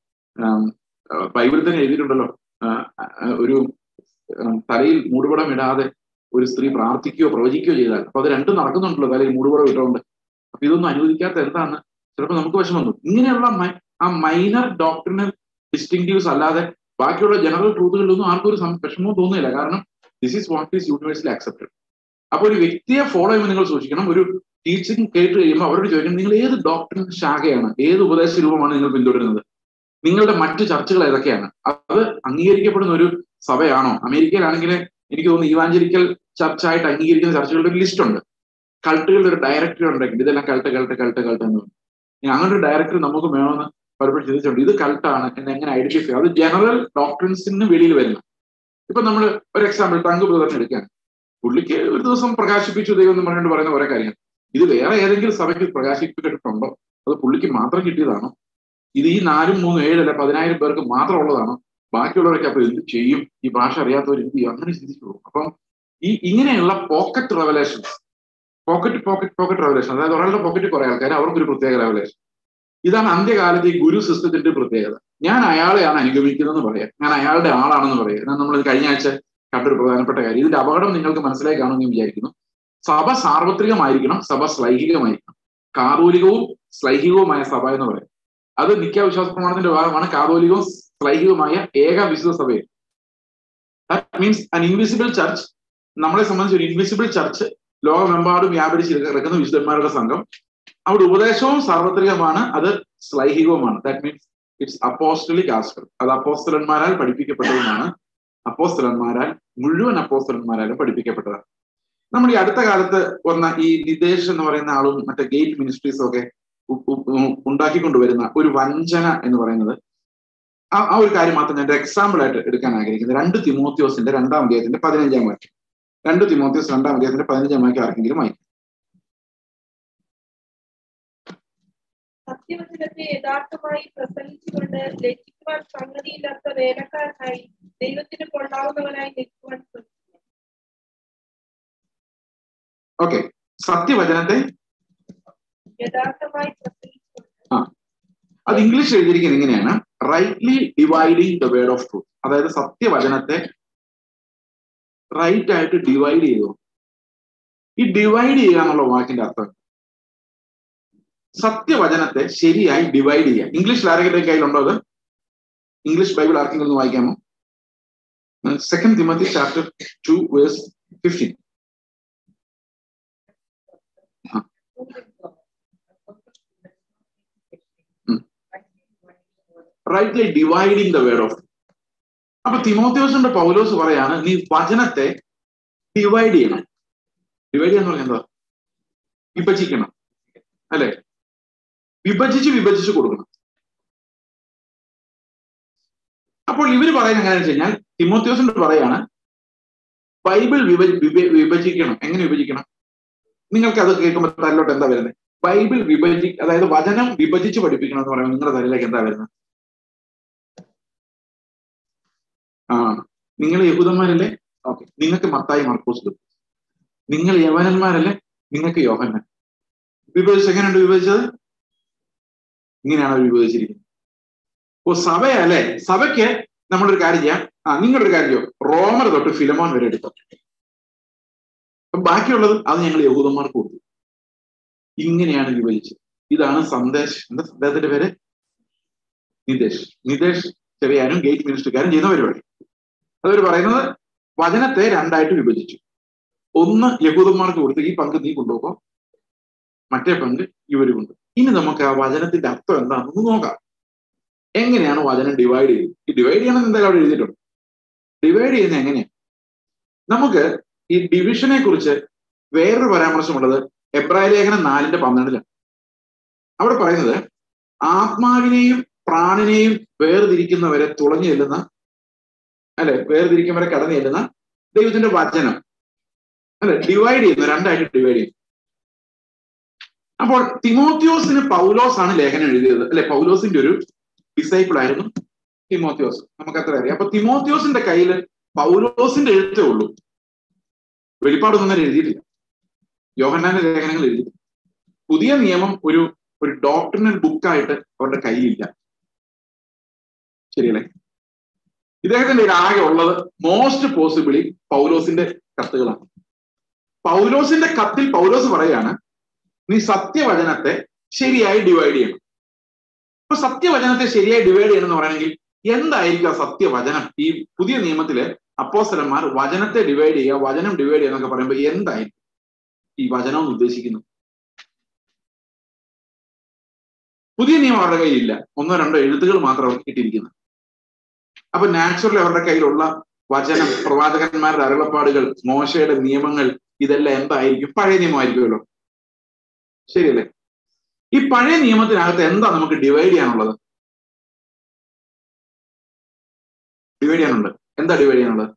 ബൈബിളിൽ തന്നെ എഴുതിയിട്ടുണ്ടല്ലോ ഒരു തലയിൽ മൂടുപടം ഇടാതെ ഒരു സ്ത്രീ പ്രാർത്ഥിക്കുകയോ പ്രവചിക്കുകയോ ചെയ്താൽ അപ്പൊ അത് രണ്ടും നടക്കുന്നുണ്ടല്ലോ തലയിൽ മൂടുപടം ഇട്ടുകൊണ്ട് അപ്പൊ ഇതൊന്നും അനുവദിക്കാത്ത എന്താണ് ചിലപ്പോൾ നമുക്ക് വിഷമം തോന്നും ഇങ്ങനെയുള്ള ആ മൈനർ ഡോക്ടറിനൽ ഡിസ്റ്റിങ്റ്റീവ്സ് അല്ലാതെ ബാക്കിയുള്ള ജനറൽ ട്രൂത്തുകളിലൊന്നും ആർക്കും ഒരു വിഷമവും തോന്നുന്നില്ല കാരണം this is what is universally accepted അപ്പൊ ഒരു വ്യക്തിയെ ഫോളോ ചെയ്യുമ്പോൾ നിങ്ങൾ സൂക്ഷിക്കണം ഒരു ടീച്ചിങ് കേട്ട് കഴിയുമ്പോൾ അവരോട് ചോദിക്കണം നിങ്ങൾ ഏത് ഡോക്ടറിൻ ശാഖയാണ് ഏത് ഉപദേശ രൂപമാണ് നിങ്ങൾ പിന്തുടരുന്നത് നിങ്ങളുടെ മറ്റു ചർച്ചകൾ ഏതൊക്കെയാണ് അത് അംഗീകരിക്കപ്പെടുന്ന ഒരു സഭയാണോ അമേരിക്കയിലാണെങ്കിൽ എനിക്ക് തോന്നുന്നു ഇവാഞ്ചലിക്കൽ ചർച്ചായിട്ട് അംഗീകരിക്കുന്ന ചർച്ചകളുടെ ഒരു ലിസ്റ്റ് ഉണ്ട് കൾട്ടുകളുടെ ഒരു ഡയറക്ടറി ഉണ്ടെങ്കിൽ ഇതെല്ലാം കൾട്ട് കൾട്ട് കൾട്ട് കൾട്ട് എന്ന് അങ്ങനെ ഒരു ഡയറക്ടർ നമുക്ക് വേണമെന്ന് പലപ്പോഴും ചിന്തിച്ചിട്ടുണ്ട് ഇത് കൾട്ടാണ് എന്നെ എങ്ങനെ ഐഡന്റിഫൈ അത് ജനറൽ ഡോക്ടറിൻസിന് വെളിയിൽ വരുന്ന ഇപ്പൊ നമ്മൾ ഒരു എക്സാമ്പിൾ തങ്ക് ബ്രദറിന് എടുക്കുകയാണ് പുള്ളിക്ക് ഒരു ദിവസം പ്രകാശിപ്പിച്ചു ദൈവം എന്ന് പറഞ്ഞുകൊണ്ട് പറയുന്ന കുറെ കാര്യങ്ങൾ ഇത് വേറെ ഏതെങ്കിലും സഭയ്ക്ക് പ്രകാശിപ്പിച്ചിട്ടുണ്ടോ അത് പുള്ളിക്ക് മാത്രം കിട്ടിയതാണോ ഇത് ഈ നാലും മൂന്നും ഏഴല്ല പതിനായിരം പേർക്ക് മാത്രം ഉള്ളതാണോ ബാക്കിയുള്ളവരൊക്കെ അപ്പൊ എന്ത് ചെയ്യും ഈ ഭാഷ അറിയാത്തവർ എന്ത് ചെയ്യും അങ്ങനെ ചിന്തിച്ചു പോകും അപ്പം ഈ ഇങ്ങനെയുള്ള pocket revelations pocket pocket pocket revelation അതായത് ഒരാളുടെ പോക്കറ്റിൽ കുറെ ആൾക്കാർ അവർക്കൊരു പ്രത്യേക റെവലേഷൻ ഇതാണ് അന്ത്യകാലത്ത് ഈ ഗുരു സിസ്റ്റത്തിന്റെ പ്രത്യേകത ഞാൻ അയാളെയാണ് അനുഗമിക്കുന്നതെന്ന് പറയാം ഞാൻ അയാളുടെ ആളാണെന്ന് പറയാം എന്നാൽ നമ്മൾ കഴിഞ്ഞ ആഴ്ച കണ്ടൊരു പ്രധാനപ്പെട്ട കാര്യം ഇതിന്റെ അപകടം നിങ്ങൾക്ക് മനസ്സിലായി കാണുമെന്ന് ഞാൻ വിചാരിക്കുന്നു സഭ സാർവത്രികമായിരിക്കണം സഭ ശ്ലൈഹികമായിരിക്കണം കാതോലികവും ശ്ലൈഹികവുമായ സഭ എന്ന് പറയും അത് നിത്യാവിശ്വാസ പ്രമാണത്തിന്റെ ഭാഗമാണ് കാതോലികവും ശ്ലൈഹികവുമായ ഏക വിശുദ്ധ സഭയിൽ that means an invisible church നമ്മളെ സംബന്ധിച്ച് ഒരു ഇൻവിസിബിൾ ചർച്ച് ലോകമെമ്പാടും വ്യാപരിച്ച് കിടക്കുന്ന വിശുദ്ധന്മാരുടെ സംഘം അവിടെ ഉപദേശവും സാർവത്രികമാണ് അത് ശ്ലൈഹികവുമാണ് ദാറ്റ് മീൻസ് ഇറ്റ്സ് അപ്പോസ്റ്റലിക് ആസ്കർ അത് അപ്പോസ്തലന്മാരാൽ പഠിപ്പിക്കപ്പെട്ടതുമാണ് അപ്പോസ്തലന്മാരാൽ മുഴുവൻ അപ്പോസ്തലന്മാരാലും പഠിപ്പിക്കപ്പെട്ടതാണ് നമ്മൾ ഈ അടുത്ത കാലത്ത് വന്ന ഈ നിതേഷ് എന്ന് പറയുന്ന ആളും മറ്റേ ഗേറ്റ് മിനിസ്ട്രീസും ഒക്കെ ഉണ്ടാക്കിക്കൊണ്ടുവരുന്ന ഒരു വഞ്ചന എന്ന് പറയുന്നത് ആ ആ ഒരു കാര്യം മാത്രം ഞാൻ എക്സാമ്പിൾ ആയിട്ട് എടുക്കാൻ ആഗ്രഹിക്കുന്നത് രണ്ട് തിമോത്യോസിന്റെ രണ്ടാം അധ്യായത്തിന്റെ പതിനഞ്ചാം വാക്യം രണ്ട് തിമോത്യോസ് രണ്ടാം അധ്യായത്തിന്റെ പതിനഞ്ചാം വാക്യം ആർക്കെങ്കിലും വായിക്കും സത്യവചനത്തെ യഥാർത്ഥമായി പ്രസംഗിച്ചുകൊണ്ട് ലജ്ജിക്കുവാൻ സംഗതിയില്ലാത്ത വേലക്കാരനായി ദൈവത്തിന് കൊള്ളാവുന്നവനായി നിൽക്കുവാൻ ശ്രമിക്കുന്നു ഓക്കെ സത്യവചനത്തെ യഥാർത്ഥമായി പ്രസംഗിച്ചുകൊണ്ട് ആ അത് ഇംഗ്ലീഷ് എഴുതിയിരിക്കുന്നത് ഇങ്ങനെയാണ് rightly dividing the word of truth അതായത് സത്യവചനത്തെ റൈറ്റ് ആയിട്ട് ഡിവൈഡ് ചെയ്തു ഈ ഡിവൈഡ് ചെയ്യുക എന്നുള്ള വാക്കിന്റെ അർത്ഥം സത്യവചനത്തെ ശരിയായി ഡിവൈഡ് ചെയ്യുക ഇംഗ്ലീഷിൽ ആരെങ്കിലും കയ്യിലുണ്ടോ അത് ഇംഗ്ലീഷ് ബൈബിൾ ആർക്കെങ്കിലും ഒന്ന് വായിക്കാമോ second Timothy chapter two verse fifteen rightly dividing the word of അപ്പൊ തിമോത്യോസിന്റെ പൗലോസ് പറയാണ് നീ വചനത്തെ ഡിവൈഡ് ചെയ്യണം ഡിവൈഡ് ചെയ്യാന്ന് പറഞ്ഞാൽ എന്താ വിഭജിക്കണം അല്ലെ വിഭജിച്ച് വിഭജിച്ച് കൊടുക്കണം അപ്പോൾ ഇവര് പറയുന്നത് എങ്ങനെയാണെന്ന് വെച്ച് കഴിഞ്ഞാൽ തിമോത്യോസിന്റെ പറയാണ് ബൈബിൾ വിഭജ വിഭജിക്കണം എങ്ങനെ വിഭജിക്കണം നിങ്ങൾക്ക് അത് കേൾക്കുമ്പോൾ തലയിലോട്ട് എന്താ വരുന്നത് ബൈബിൾ വിഭജി അതായത് വചനം വിഭജിച്ച് പഠിപ്പിക്കണം എന്ന് പറയുമ്പോൾ നിങ്ങളുടെ തലയിലേക്ക് എന്താ വരുന്നത് ആ നിങ്ങൾ യഹൂദന്മാരല്ലേ ഓക്കെ നിങ്ങൾക്ക് മത്തായി മർക്കോസ് കിട്ടും നിങ്ങൾ യവനന്മാരല്ലേ നിങ്ങൾക്ക് യോഹന്നൻ വിഭജിച്ച് എങ്ങനെയുണ്ട് വിഭജിച്ചത് ഇങ്ങനെയാണ് അവർ വിഭജിച്ചിരിക്കുന്നത് ഓ സഭയല്ലേ സഭയ്ക്ക് നമ്മളൊരു കാര്യം ചെയ്യാം ആ നിങ്ങളൊരു കാര്യം ചെയ്യോ റോമർ തൊട്ട് ഫിലമോൻ വരെ എടുത്തോ അപ്പൊ ബാക്കിയുള്ളത് അത് ഞങ്ങൾ യഹൂദന്മാർക്ക് കൊടുത്തു ഇങ്ങനെയാണ് വിഭജിച്ചത് ഇതാണ് സന്ദേശ് എന്താ അദ്ദേഹത്തിന്റെ പേര് നിതേഷ് നിതേഷ് ചെറിയാനും ഗേറ്റ് മിനിസ്റ്റർക്കാരും ചെയ്യുന്ന പരിപാടി അവർ പറയുന്നത് വചനത്തെ രണ്ടായിട്ട് വിഭജിച്ചു ഒന്ന് യഹൂദന്മാർക്ക് കൊടുത്ത് ഈ പങ്ക് നീ കൊണ്ടുപോകോ മറ്റേ പങ്ക് ഇവര് കൊണ്ട് ഇനി നമുക്ക് ആ വചനത്തിന്റെ അർത്ഥം എന്താണെന്ന് നോക്കാം എങ്ങനെയാണ് വചനം ഡിവൈഡ് ചെയ്യുന്നത് ഈ ഡിവൈഡ് ചെയ്യണം എന്തായാലും അവിടെ എഴുതിയിട്ടുണ്ട് ഡിവൈഡ് ചെയ്യുന്നത് എങ്ങനെയാണ് നമുക്ക് ഈ ഡിവിഷനെ കുറിച്ച് വേറൊരു പരാമർശമുള്ളത് എബ്രായ ലേഖനം നാലിന്റെ പന്ത്രണ്ടിലാണ് അവിടെ പറയുന്നത് ആത്മാവിനെയും പ്രാണിനെയും വേർതിരിക്കുന്നവരെ തുളഞ്ഞു ചെല്ലുന്ന അല്ലെ വേർതിരിക്കുന്നവരെ കടന്നു ചെല്ലുന്ന ദൈവത്തിന്റെ വചനം അല്ലെ ഡിവൈഡ് ചെയ്യുന്നു രണ്ടായിട്ട് ഡിവൈഡ് ചെയ്യുന്നു അപ്പോൾ തിമോത്യോസിന് പൗലോസ് ആണ് ലേഖനം എഴുതിയത് അല്ലെ പൗലോസിന്റെ ഒരു ഡിസൈപ്പിൾ ആയിരുന്നു തിമോത്യോസ് നമുക്ക് അത്ര അറിയാം അപ്പൊ തിമോത്യോസിന്റെ കയ്യിൽ പൗലോസിന്റെ എഴുത്തേ ഉള്ളൂ വെളിപ്പാടൊന്നും തന്നെ എഴുതിയിട്ടില്ല യോഹന്നാന്റെ ലേഖനങ്ങൾ എഴുതി പുതിയ നിയമം ഒരു ഒരു ഡോക്ടറിനൽ ബുക്കായിട്ട് അവരുടെ കയ്യിലില്ല ശരിയല്ലേ ഇദ്ദേഹത്തിന്റെ കയ്യിൽ ആകെ ഉള്ളത് മോസ്റ്റ് പോസിബിളി പൗലോസിന്റെ കത്തുകളാണ് പൗലോസിന്റെ കത്തിൽ പൗലോസ് പറയാണ് നീ സത്യവചനത്തെ ശരിയായി ഡിവൈഡ് ചെയ്യണം അപ്പൊ സത്യവചനത്തെ ശരിയായി ഡിവൈഡ് ചെയ്യണം എന്ന് പറയണമെങ്കിൽ എന്തായിരിക്കും ആ സത്യവചനം ഈ പുതിയ നിയമത്തില് അപ്പോസ്തലന്മാർ വചനത്തെ ഡിവൈഡ് ചെയ്യുക വചനം ഡിവൈഡ് ചെയ്യുക എന്നൊക്കെ പറയുമ്പോൾ എന്തായിരിക്കും ഈ വചനം എന്ന് ഉദ്ദേശിക്കുന്നത് പുതിയ നിയമം അവരുടെ കയ്യിലില്ല ഒന്നോ രണ്ടോ എഴുത്തുകൾ മാത്രം അവർക്ക് കിട്ടിയിരിക്കുന്നത് അപ്പൊ നാച്ചുറലി അവരുടെ കയ്യിലുള്ള വചനം പ്രവാചകന്മാരുടെ അരുളപ്പാടുകൾ മോശയുടെ നിയമങ്ങൾ ഇതെല്ലാം എന്തായിരിക്കും പഴയ നിയമമായിരിക്കുമല്ലോ ശരിയല്ലേ ഈ പഴയ നിയമത്തിനകത്ത് എന്താ നമുക്ക് ഡിവൈഡ് ചെയ്യാനുള്ളത് ഡിവൈഡ് ചെയ്യാനുണ്ട് എന്താ ഡിവൈഡ് ചെയ്യാനുള്ളത്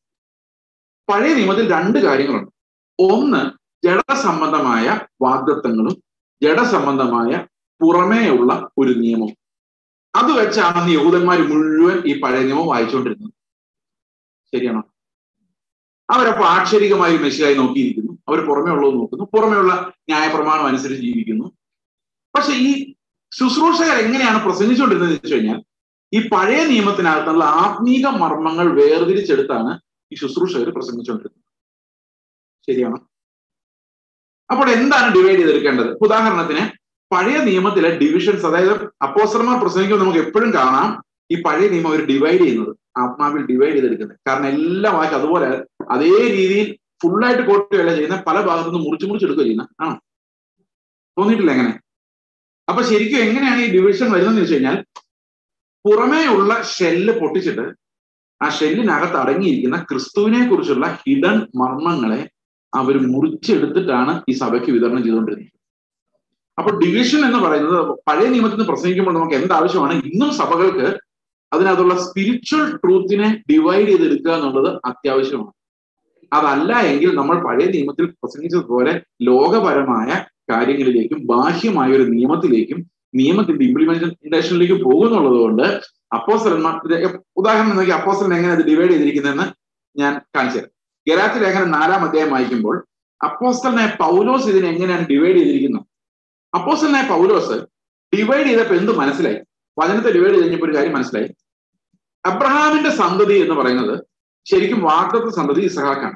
പഴയ നിയമത്തിൽ രണ്ട് കാര്യങ്ങളുണ്ട് ഒന്ന് ജഡസംബന്ധമായ വാഗ്ദത്വങ്ങളും ജഡസംബന്ധമായ പുറമേയുള്ള ഒരു നിയമം അത് വെച്ചാണ് അന്ന് യഹൂദന്മാർ മുഴുവൻ ഈ പഴയ നിയമം വായിച്ചുകൊണ്ടിരുന്നത് ശരിയാണോ അവരപ്പോ ആക്ഷരികമായി മെസ്സിയായി നോക്കിയിരിക്കുന്നു അവർ പുറമേ ഉള്ളത് നോക്കുന്നു പുറമേയുള്ള ന്യായപ്രമാണം അനുസരിച്ച് ജീവിക്കുന്നു പക്ഷെ ഈ ശുശ്രൂഷകർ എങ്ങനെയാണ് പ്രസംഗിച്ചുകൊണ്ടിരുന്നത് വെച്ച് കഴിഞ്ഞാൽ ഈ പഴയ നിയമത്തിനകത്തുള്ള ആത്മീക മർമ്മങ്ങൾ വേർതിരിച്ചെടുത്താണ് ഈ ശുശ്രൂഷകർ പ്രസംഗിച്ചുകൊണ്ടിരുന്നത് ശരിയാണോ അപ്പോൾ എന്താണ് ഡിവൈഡ് ചെയ്തെടുക്കേണ്ടത് ഉദാഹരണത്തിന് പഴയ നിയമത്തിലെ ഡിവിഷൻസ് അതായത് അപ്പോസ്റ്റർമാർ പ്രസംഗിക്കുമ്പോൾ നമുക്ക് എപ്പോഴും കാണാം ഈ പഴയ നിയമം അവർ ഡിവൈഡ് ചെയ്യുന്നത് ആത്മാവിൽ ഡിവൈഡ് ചെയ്തെടുക്കുന്നത് കാരണം എല്ലാ വാക്ക് അതുപോലെ അതേ രീതിയിൽ ഫുള്ളായിട്ട് കോട്ടുകയല്ല ചെയ്യുന്ന പല ഭാഗത്തുനിന്ന് മുറിച്ച് മുറിച്ചെടുക്കുക ചെയ്യുന്ന ആണോ തോന്നിയിട്ടില്ല എങ്ങനെ അപ്പൊ ശരിക്കും എങ്ങനെയാണ് ഈ ഡിവിഷൻ വരുന്നതെന്ന് വെച്ച് കഴിഞ്ഞാൽ പുറമേ ഉള്ള ഷെല്ല് പൊട്ടിച്ചിട്ട് ആ ഷെല്ലിനകത്ത് അടങ്ങിയിരിക്കുന്ന ക്രിസ്തുവിനെ കുറിച്ചുള്ള ഹിഡൻ മർമ്മങ്ങളെ അവർ മുറിച്ചെടുത്തിട്ടാണ് ഈ സഭയ്ക്ക് വിതരണം ചെയ്തുകൊണ്ടിരുന്നത് അപ്പൊ ഡിവിഷൻ എന്ന് പറയുന്നത് പഴയ നിയമത്തിൽ നിന്ന് പ്രസംഗിക്കുമ്പോൾ നമുക്ക് എന്താവശ്യമാണ് ഇന്നും സഭകൾക്ക് അതിനകത്തുള്ള സ്പിരിച്വൽ ട്രൂത്തിനെ ഡിവൈഡ് ചെയ്തെടുക്കുക എന്നുള്ളത് അത്യാവശ്യമാണ് അതല്ല എങ്കിൽ നമ്മൾ പഴയ നിയമത്തിൽ പ്രസംഗിച്ചതുപോലെ ലോകപരമായ കാര്യങ്ങളിലേക്കും ബാഹ്യമായ ഒരു നിയമത്തിലേക്കും നിയമത്തിന്റെ ഇംപ്ലിമെന്റേഷനിലേക്ക് പോകുന്നുള്ളത് കൊണ്ട് അപ്പോസലന്മാർ ഉദാഹരണം നോക്കി അപ്പോസലൻ എങ്ങനെ അത് ഡിവൈഡ് ചെയ്തിരിക്കുന്നതെന്ന് ഞാൻ കാണിച്ചു തരാം ഗലാത്തി ലേഖനം നാലാം അധ്യായം വായിക്കുമ്പോൾ അപ്പോസ്റ്റലിനെ പൗലോസ് ഇതിനെ എങ്ങനെയാണ് ഡിവൈഡ് ചെയ്തിരിക്കുന്നത് അപ്പോസ്റ്റലിനെ പൗലോസ് ഡിവൈഡ് ചെയ്തപ്പോൾ എന്ത് മനസ്സിലായി വചനത്തെ ഡിവൈഡ് ചെയ്ത് കഴിഞ്ഞപ്പോൾ ഒരു കാര്യം മനസ്സിലായി അബ്രഹാമിന്റെ സന്തതി എന്ന് പറയുന്നത് ശരിക്കും വാഗ്ദത്ത സന്തതി ഇസഹാക്കാണ്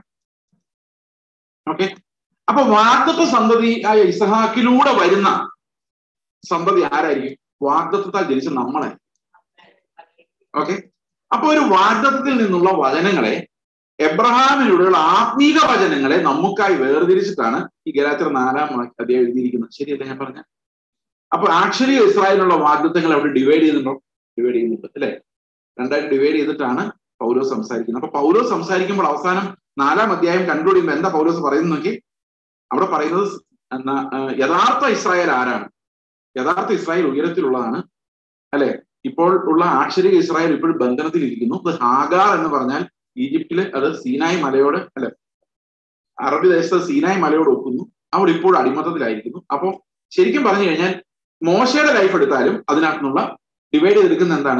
ഓക്കെ അപ്പൊ വാഗ്ദത്ത സന്തതി ആയ ഇസഹാക്കിലൂടെ വരുന്ന സന്തതി ആരായിരിക്കും വാഗ്ദത്താൽ ജനിച്ച നമ്മളെ ഓക്കെ അപ്പൊ ഒരു വാഗ്ദത്തത്തിൽ നിന്നുള്ള വചനങ്ങളെ എബ്രഹാമിലൂടെയുള്ള ആത്മീക വചനങ്ങളെ നമുക്കായി വേർതിരിച്ചിട്ടാണ് ഈ ഗലാച്ചർ നാലാം അധ്യായം എഴുതിയിരിക്കുന്നത് ശരിയല്ലേ ഞാൻ പറഞ്ഞ അപ്പൊ ആക്ച്വലി ഇസ്രായേലിനുള്ള വാഗ്ദത്തങ്ങൾ അവിടെ ഡിവൈഡ് ചെയ്യുന്നുണ്ടോ ഡിവൈഡ് ചെയ്യുന്നുണ്ട് അല്ലെ രണ്ടായിട്ട് ഡിവൈഡ് ചെയ്തിട്ടാണ് പൗലോസ് സംസാരിക്കുന്നത് അപ്പൊ പൗലോസ് സംസാരിക്കുമ്പോൾ അവസാനം നാലാം അധ്യായം കൺക്ലൂഡ് ചെയ്യുമ്പോൾ എന്താ പൗലോസ് പറയുന്നത് നോക്കി അവിടെ പറയുന്നത് യഥാർത്ഥ ഇസ്രായേൽ ആരാണ് യഥാർത്ഥ ഇസ്രായേൽ ഉയരത്തിലുള്ളതാണ് അല്ലെ ഇപ്പോൾ ഉള്ള ആക്ഷരിക ഇസ്രായേൽ ഇപ്പോഴും ബന്ധനത്തിൽ ഇരിക്കുന്നു അത് ഹാഗാർ എന്ന് പറഞ്ഞാൽ ഈജിപ്തില് അത് സീനായി മലയോട് അല്ലെ അറബി ദേശത്ത് സീനായി മലയോട് ഒക്കുന്നു അവിടെ ഇപ്പോൾ അടിമത്തത്തിലായിരിക്കുന്നു അപ്പോൾ ശരിക്കും പറഞ്ഞു കഴിഞ്ഞാൽ മോശയുടെ ലൈഫ് എടുത്താലും അതിനകത്തുനിന്നുള്ള ഡിവൈഡ് ചെയ്തെടുക്കുന്ന എന്താണ്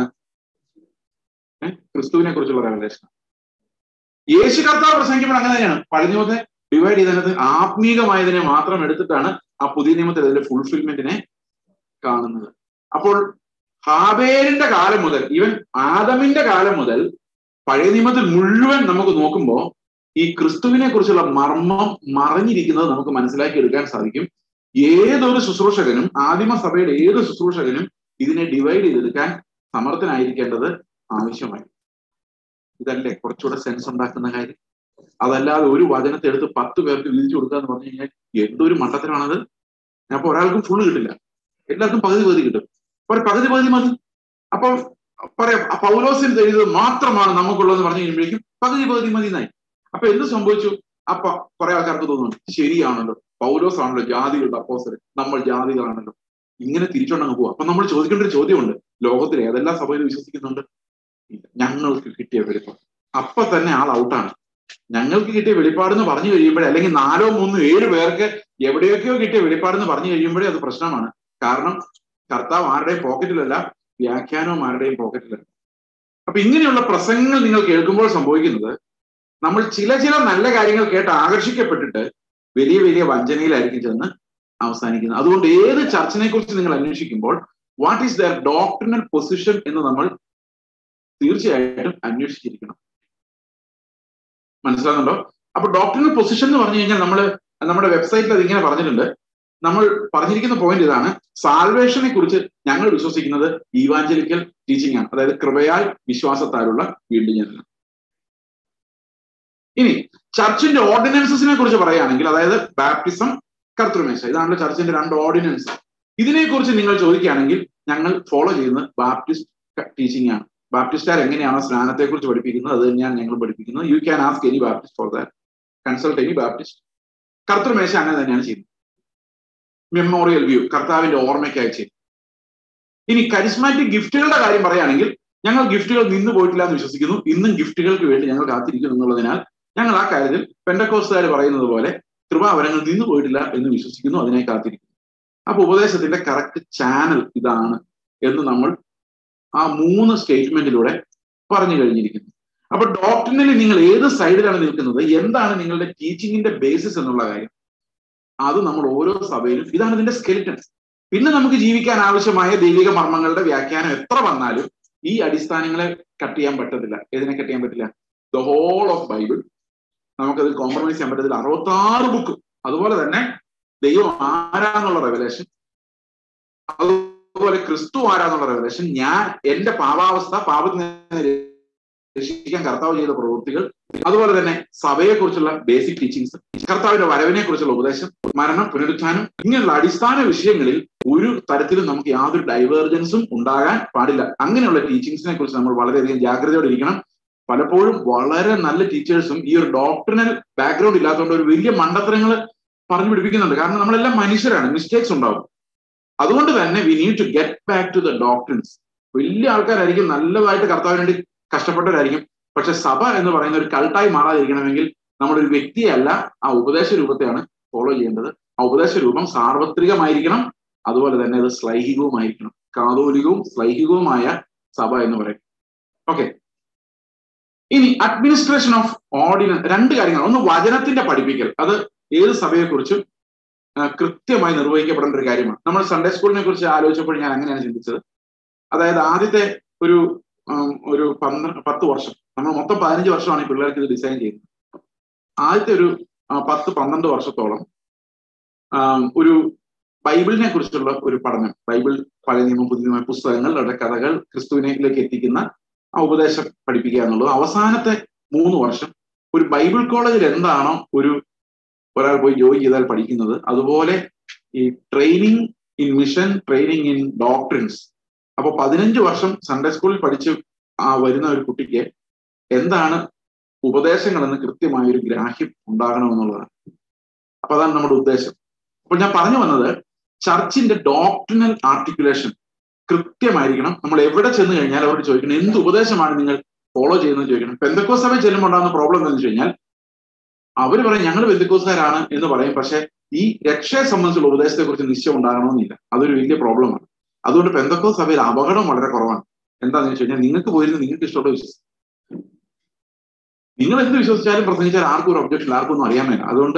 ക്രിസ്തുവിനെ കുറിച്ചുള്ള റെവലേഷൻ യേശു കർത്താവ് പ്രസംഗിക്കുമ്പോൾ അങ്ങനെ തന്നെയാണ് പഴയ നിയമത്തെ ഡിവൈഡ് ചെയ്തതിനകത്ത് ആത്മീകമായതിനെ മാത്രം എടുത്തിട്ടാണ് ആ പുതിയ നിയമത്തിൽ അതിന്റെ ഫുൾഫിൽമെന്റിനെ കാണുന്നത് അപ്പോൾ ഹാബേലിന്റെ കാലം മുതൽ ഈവൻ ആദമിന്റെ കാലം മുതൽ പഴയ നിയമത്തിൽ മുഴുവൻ നമുക്ക് നോക്കുമ്പോൾ ഈ ക്രിസ്തുവിനെ കുറിച്ചുള്ള മർമ്മം മറഞ്ഞിരിക്കുന്നത് നമുക്ക് മനസ്സിലാക്കി എടുക്കാൻ സാധിക്കും ഏതൊരു ശുശ്രൂഷകനും ആദിമ സഭയുടെ ഏത് ശുശ്രൂഷകനും ഇതിനെ ഡിവൈഡ് ചെയ്തെടുക്കാൻ സമർത്ഥനായിരിക്കേണ്ടത് ആവശ്യമായി ഇതല്ലേ കുറച്ചുകൂടെ സെൻസ് ഉണ്ടാക്കുന്ന കാര്യം അതല്ലാതെ ഒരു വചനത്തെ എടുത്ത് പത്ത് പേർക്ക് വിധിച്ചു കൊടുക്കുക എന്ന് പറഞ്ഞു കഴിഞ്ഞാൽ എന്തൊരു മണ്ടത്തരമാണത് അപ്പൊ ഒരാൾക്കും ഫുള്ള് കിട്ടില്ല എല്ലാവർക്കും പകുതി പകുതി കിട്ടും അപ്പൊ പകുതി പകുതി മതി അപ്പൊ പറയാം പൗലോസിൽ എഴുതുന്നത് മാത്രമാണ് നമുക്കുള്ളതെന്ന് പറഞ്ഞു കഴിയുമ്പോഴേക്കും പകുതി പകുതി മതി എന്നായി അപ്പൊ എന്ത് സംഭവിച്ചു അപ്പൊ കുറെ ആൾക്കാർക്ക് തോന്നുന്നു ശരിയാണല്ലോ പൗലോസ് ആണല്ലോ ജാതികളുടെ അപ്പോസര് നമ്മൾ ജാതികളാണല്ലോ ഇങ്ങനെ തിരിച്ചോണ്ടങ്ങ് പോവാ അപ്പൊ നമ്മൾ ചോദിക്കേണ്ട ഒരു ചോദ്യമുണ്ട് ലോകത്തിൽ ഏതെല്ലാം സഭയിൽ വിശ്വസിക്കുന്നുണ്ട് ഞങ്ങൾക്ക് കിട്ടിയ വെളിപ്പാട് അപ്പൊ തന്നെ ആൾ ഔട്ടാണ് ഞങ്ങൾക്ക് കിട്ടിയ വെളിപ്പാടെന്ന് പറഞ്ഞു കഴിയുമ്പോഴേ അല്ലെങ്കിൽ നാലോ മൂന്നോ ഏഴ് പേർക്ക് എവിടെയൊക്കെയോ കിട്ടിയ വെളിപ്പാടെന്ന് പറഞ്ഞു കഴിയുമ്പോഴേ അത് പ്രശ്നമാണ് കാരണം കർത്താവ് ആരുടെയും പോക്കറ്റിലല്ല വ്യാഖ്യാനവും ആരുടെയും പോക്കറ്റിലല്ല അപ്പൊ ഇങ്ങനെയുള്ള പ്രസംഗങ്ങൾ നിങ്ങൾ കേൾക്കുമ്പോൾ സംഭവിക്കുന്നത് നമ്മൾ ചില ചില നല്ല കാര്യങ്ങൾ കേട്ട് ആകർഷിക്കപ്പെട്ടിട്ട് വലിയ വലിയ വഞ്ചനയിലായിരിക്കും ചെന്ന് അവസാനിക്കുന്നത് അതുകൊണ്ട് ഏത് ചർച്ചിനെ കുറിച്ച് നിങ്ങൾ അന്വേഷിക്കുമ്പോൾ what is their doctrinal position എന്ന് നമ്മൾ തീർച്ചയായിട്ടും അന്വേഷിച്ചിരിക്കണം മനസ്സിലാകുന്നുണ്ടോ അപ്പൊ ഡോക്ടറിനൽ പൊസിഷൻ എന്ന് പറഞ്ഞു കഴിഞ്ഞാൽ നമ്മൾ നമ്മുടെ വെബ്സൈറ്റിൽ അത് ഇങ്ങനെ പറഞ്ഞിട്ടുണ്ട് നമ്മൾ പറഞ്ഞിരിക്കുന്ന പോയിന്റ് ഇതാണ് സാൽവേഷനെ കുറിച്ച് ഞങ്ങൾ വിശ്വസിക്കുന്നത് ഈവാഞ്ചലിക്കൽ ടീച്ചിങ് ആണ് അതായത് കൃപയാൽ വിശ്വാസത്താലുള്ള വീണ്ടും ജനനം ഇനി ചർച്ചിന്റെ ഓർഡിനൻസസിനെ കുറിച്ച് പറയുകയാണെങ്കിൽ അതായത് ബാപ്റ്റിസം കർത്തൃമേശ ഇതാണല്ലോ ചർച്ചിന്റെ രണ്ട് ഓർഡിനൻസ് ഇതിനെക്കുറിച്ച് നിങ്ങൾ ചോദിക്കുകയാണെങ്കിൽ ഞങ്ങൾ ഫോളോ ചെയ്യുന്നത് ബാപ്റ്റിസ്റ്റ് ടീച്ചിങ് ആണ് ബാപ്റ്റിസ്റ്റുകാർ എങ്ങനെയാണോ സ്നാനത്തെ കുറിച്ച് പഠിപ്പിക്കുന്നത് അത് തന്നെയാണ് ഞങ്ങൾ പഠിപ്പിക്കുന്നത് you can ask any Baptist for that consult any Baptist കർത്തൃമേശ അങ്ങനെ തന്നെയാണ് ചെയ്യുന്നത് മെമ്മോറിയൽ വ്യൂ കർത്താവിന്റെ ഓർമ്മയ്ക്കായി ചെയ്യും ഇനി കരിസ്മാറ്റിക് ഗിഫ്റ്റുകളുടെ കാര്യം പറയുകയാണെങ്കിൽ ഞങ്ങൾ ഗിഫ്റ്റുകൾ നിന്ന് പോയിട്ടില്ല എന്ന് വിശ്വസിക്കുന്നു ഇന്നും ഗിഫ്റ്റുകൾക്ക് വേണ്ടി ഞങ്ങൾ കാത്തിരിക്കുന്നു എന്നുള്ളതിനാൽ ഞങ്ങൾ ആ കാര്യത്തിൽ പെൻഡക്കോസ്റ്റുകാർ പറയുന്നത് പോലെ കൃപാവരങ്ങൾ നിന്നു പോയിട്ടില്ല എന്ന് വിശ്വസിക്കുന്നു അതിനെ കാത്തിരിക്കുന്നു അപ്പൊ ഉപദേശത്തിന്റെ കറക്റ്റ് ചാനൽ ഇതാണ് എന്ന് നമ്മൾ ആ മൂന്ന് സ്റ്റേറ്റ്മെന്റിലൂടെ പറഞ്ഞു കഴിഞ്ഞിരിക്കുന്നു അപ്പൊ ഡോക്ടറിനിൽ നിങ്ങൾ ഏത് സൈഡിലാണ് നിൽക്കുന്നത് എന്താണ് നിങ്ങളുടെ ടീച്ചിങ്ങിന്റെ ബേസിസ് എന്നുള്ള കാര്യം അത് നമ്മൾ ഓരോ സഭയിലും ഇതാണ് ഇതിന്റെ സ്കെലിറ്റൻ പിന്നെ നമുക്ക് ജീവിക്കാൻ ആവശ്യമായ ദൈവിക മർമ്മങ്ങളുടെ വ്യാഖ്യാനം എത്ര വന്നാലും ഈ അടിസ്ഥാനങ്ങളെ കട്ട് ചെയ്യാൻ പറ്റത്തില്ല ഏതിനെ കട്ട് ചെയ്യാൻ പറ്റില്ല ദ ഹോൾ ഓഫ് ബൈബിൾ നമുക്കതിൽ കോംപ്രമൈസ് ചെയ്യാൻ പറ്റത്തില്ല അറുപത്തി ആറ് ബുക്ക് അതുപോലെ തന്നെ ദൈവം ആരാന്നുള്ള റെവലേഷൻ അതുപോലെ ക്രിസ്തു ആരാന്നുള്ള റെവലേഷൻ ഞാൻ എന്റെ പാപാവസ്ഥ പാപത്തിന് രക്ഷിക്കാൻ കർത്താവ് ചെയ്ത പ്രവൃത്തികൾ അതുപോലെ തന്നെ സഭയെക്കുറിച്ചുള്ള ബേസിക് ടീച്ചിങ്സ് കർത്താവിന്റെ വരവിനെ കുറിച്ചുള്ള ഉപദേശം മരണം പുനരുത്ഥാനം ഇങ്ങനെയുള്ള അടിസ്ഥാന വിഷയങ്ങളിൽ ഒരു തരത്തിലും നമുക്ക് യാതൊരു ഡൈവേർജൻസും ഉണ്ടാകാൻ പാടില്ല അങ്ങനെയുള്ള ടീച്ചിങ്സിനെ കുറിച്ച് നമ്മൾ വളരെയധികം ജാഗ്രതയോടെ ഇരിക്കണം പലപ്പോഴും വളരെ നല്ല ടീച്ചേഴ്സും ഈ ഒരു ഡോക്ടറിനൽ ബാക്ക്ഗ്രൗണ്ട് ഇല്ലാത്തതുകൊണ്ട് ഒരു വലിയ മണ്ടത്തരങ്ങൾ പറഞ്ഞു പിടിപ്പിക്കുന്നുണ്ട് കാരണം നമ്മളെല്ലാം മനുഷ്യരാണ് മിസ്റ്റേക്സ് ഉണ്ടാവും അതുകൊണ്ട് തന്നെ we need to get back to the doctrines വലിയ ആൾക്കാരായിരിക്കും നല്ലതായിട്ട് കർത്താവിന് വേണ്ടി കഷ്ടപ്പെട്ടവരായിരിക്കും പക്ഷെ സഭ എന്ന് പറയുന്ന ഒരു കൾട്ടായി മാറാതിരിക്കണമെങ്കിൽ നമ്മളൊരു വ്യക്തിയല്ല ആ ഉപദേശ രൂപത്തെയാണ് ഫോളോ ചെയ്യേണ്ടത് ആ ഉപദേശ രൂപം സാർവത്രികമായിരിക്കണം അതുപോലെ തന്നെ അത് ശ്ലൈഹികവുമായിരിക്കണം കാതോലികവും ശ്ലൈഹികവുമായ സഭ എന്ന് പറയും ഓക്കെ ഇനി അഡ്മിനിസ്ട്രേഷൻ ഓഫ് ഓർഡിനൻസ് രണ്ട് കാര്യങ്ങൾ ഒന്ന് വചനത്തിന്റെ പഠിപ്പിക്കൽ അത് ഏത് സഭയെക്കുറിച്ചും കൃത്യമായി നിർവഹിക്കപ്പെടേണ്ട ഒരു കാര്യമാണ് നമ്മൾ സൺഡേ സ്കൂളിനെ കുറിച്ച് ആലോചിച്ചപ്പോൾ ഞാൻ അങ്ങനെയാണ് ചിന്തിച്ചത് അതായത് ആദ്യത്തെ ഒരു ഒരു പന്ത്രണ്ട് പത്ത് വർഷം നമ്മൾ മൊത്തം പതിനഞ്ച് വർഷമാണ് ഈ പിള്ളേർക്ക് ഇത് ഡിസൈൻ ചെയ്യുന്നത് ആദ്യത്തെ ഒരു പത്ത് പന്ത്രണ്ട് വർഷത്തോളം ഒരു ബൈബിളിനെ കുറിച്ചുള്ള ഒരു പഠനം ബൈബിൾ പഴയ നിയമം പുതിയ നിയമ പുസ്തകങ്ങൾ അവരുടെ കഥകൾ ക്രിസ്തുവിനേക്ക് എത്തിക്കുന്ന ആ ഉപദേശം പഠിപ്പിക്കുക എന്നുള്ളത് അവസാനത്തെ മൂന്ന് വർഷം ഒരു ബൈബിൾ കോളേജിൽ എന്താണോ ഒരു ഒരാൾ പോയി ജോയിൻ ചെയ്താൽ പഠിക്കുന്നത് അതുപോലെ ഈ training in mission training in doctrines അപ്പൊ പതിനഞ്ച് വർഷം സൺഡേ സ്കൂളിൽ പഠിച്ച് ആ വരുന്ന ഒരു കുട്ടിക്ക് എന്താണ് ഉപദേശങ്ങളെന്ന് കൃത്യമായ ഒരു ഗ്രാഹ്യം ഉണ്ടാകണമെന്നുള്ളതാണ് അപ്പൊ അതാണ് നമ്മുടെ ഉദ്ദേശം അപ്പോൾ ഞാൻ പറഞ്ഞു വന്നത് ചർച്ചിന്റെ ഡോക്ടറിനൽ ആർട്ടിക്കുലേഷൻ കൃത്യമായിരിക്കണം നമ്മൾ എവിടെ ചെന്ന് കഴിഞ്ഞാൽ അവരോട് ചോദിക്കണം എന്ത് ഉപദേശമാണ് നിങ്ങൾ ഫോളോ ചെയ്യുന്നത് ചോദിക്കണം പെന്തക്കോ സഭയിൽ ചെല്ലുമ്പോൾ ഉണ്ടാകുന്ന പ്രോബ്ലം എന്താണെന്ന് വെച്ച് കഴിഞ്ഞാൽ അവർ പറയും ഞങ്ങൾ ബന്ധുക്കോസുകാരാണ് എന്ന് പറയും പക്ഷെ ഈ രക്ഷയെ സംബന്ധിച്ചുള്ള ഉപദേശത്തെ കുറിച്ച് നിശ്ചയം ഉണ്ടാകണമെന്നില്ല അതൊരു വലിയ പ്രോബ്ലമാണ് അതുകൊണ്ട് പെന്തക്കോ സഭയിൽ അപകടം വളരെ കുറവാണ് എന്താണെന്ന് വെച്ച് കഴിഞ്ഞാൽ നിങ്ങൾക്ക് പോയിരുന്ന് നിങ്ങൾക്ക് ഇഷ്ടമുള്ള വിശ്വസിക്കും നിങ്ങൾ എന്ത് വിശ്വസിച്ചാലും പ്രസംഗിച്ചാൽ ആർക്കും ഒരു ഒബ്ജക്ഷൻ ആർക്കും ഒന്നും അറിയാൻ വേണ്ട അതുകൊണ്ട്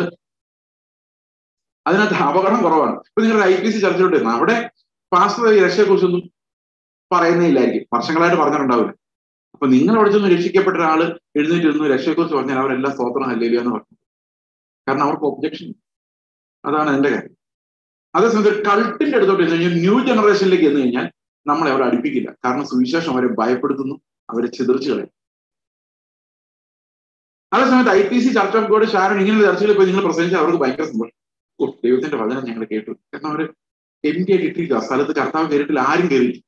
അതിനകത്ത് അപകടം കുറവാണ് ഇപ്പൊ നിങ്ങളുടെ ഐ പി സി ചർച്ചയിലോട്ട് അവിടെ പാസ്റ്റർ ഈ രക്ഷയെക്കുറിച്ചൊന്നും പറയുന്നില്ലായിരിക്കും വർഷങ്ങളായിട്ട് പറഞ്ഞിട്ടുണ്ടാവില്ല അപ്പൊ നിങ്ങൾ അവിടെ ചെന്ന് രക്ഷിക്കപ്പെട്ട ഒരാള് എഴുന്നേറ്റ് നിന്ന് രക്ഷയെക്കുറിച്ച് പറഞ്ഞാൽ അവരെല്ലാം സ്തോത്രം ഹല്ലേലൂയ എന്ന് പറഞ്ഞു കാരണം അവർക്ക് ഒബ്ജക്ഷൻ അതാണ് എന്റെ കാര്യം അതേസമയത്ത് ഒരു കൾട്ടിന്റെ അടുത്തോട്ട് ചെന്ന് കഴിഞ്ഞാൽ ന്യൂ ജനറേഷനിലേക്ക് ചെന്ന് കഴിഞ്ഞാൽ നമ്മളെ അവർ അടുപ്പിക്കില്ല കാരണം സുവിശേഷം അവരെ ഭയപ്പെടുത്തുന്നു അവരെ ചിതറിച്ചു കളയും അതേസമയത്ത് I P C church of God Sharon ഇങ്ങനെയുള്ള ചർച്ചകളിൽ പോയി നിങ്ങൾ പ്രസംഗിച്ചാൽ അവർക്ക് ഭയങ്കര സന്തോഷം ഓ ദൈവത്തിന്റെ വചനം ഞങ്ങൾ കേട്ടു കാരണം അവര് എം പി ആയിട്ട് ഇട്ടിരിക്കുക സ്ഥലത്ത് കർത്താവ് കയറിയിട്ടില്ല ആരും കയറിയില്ല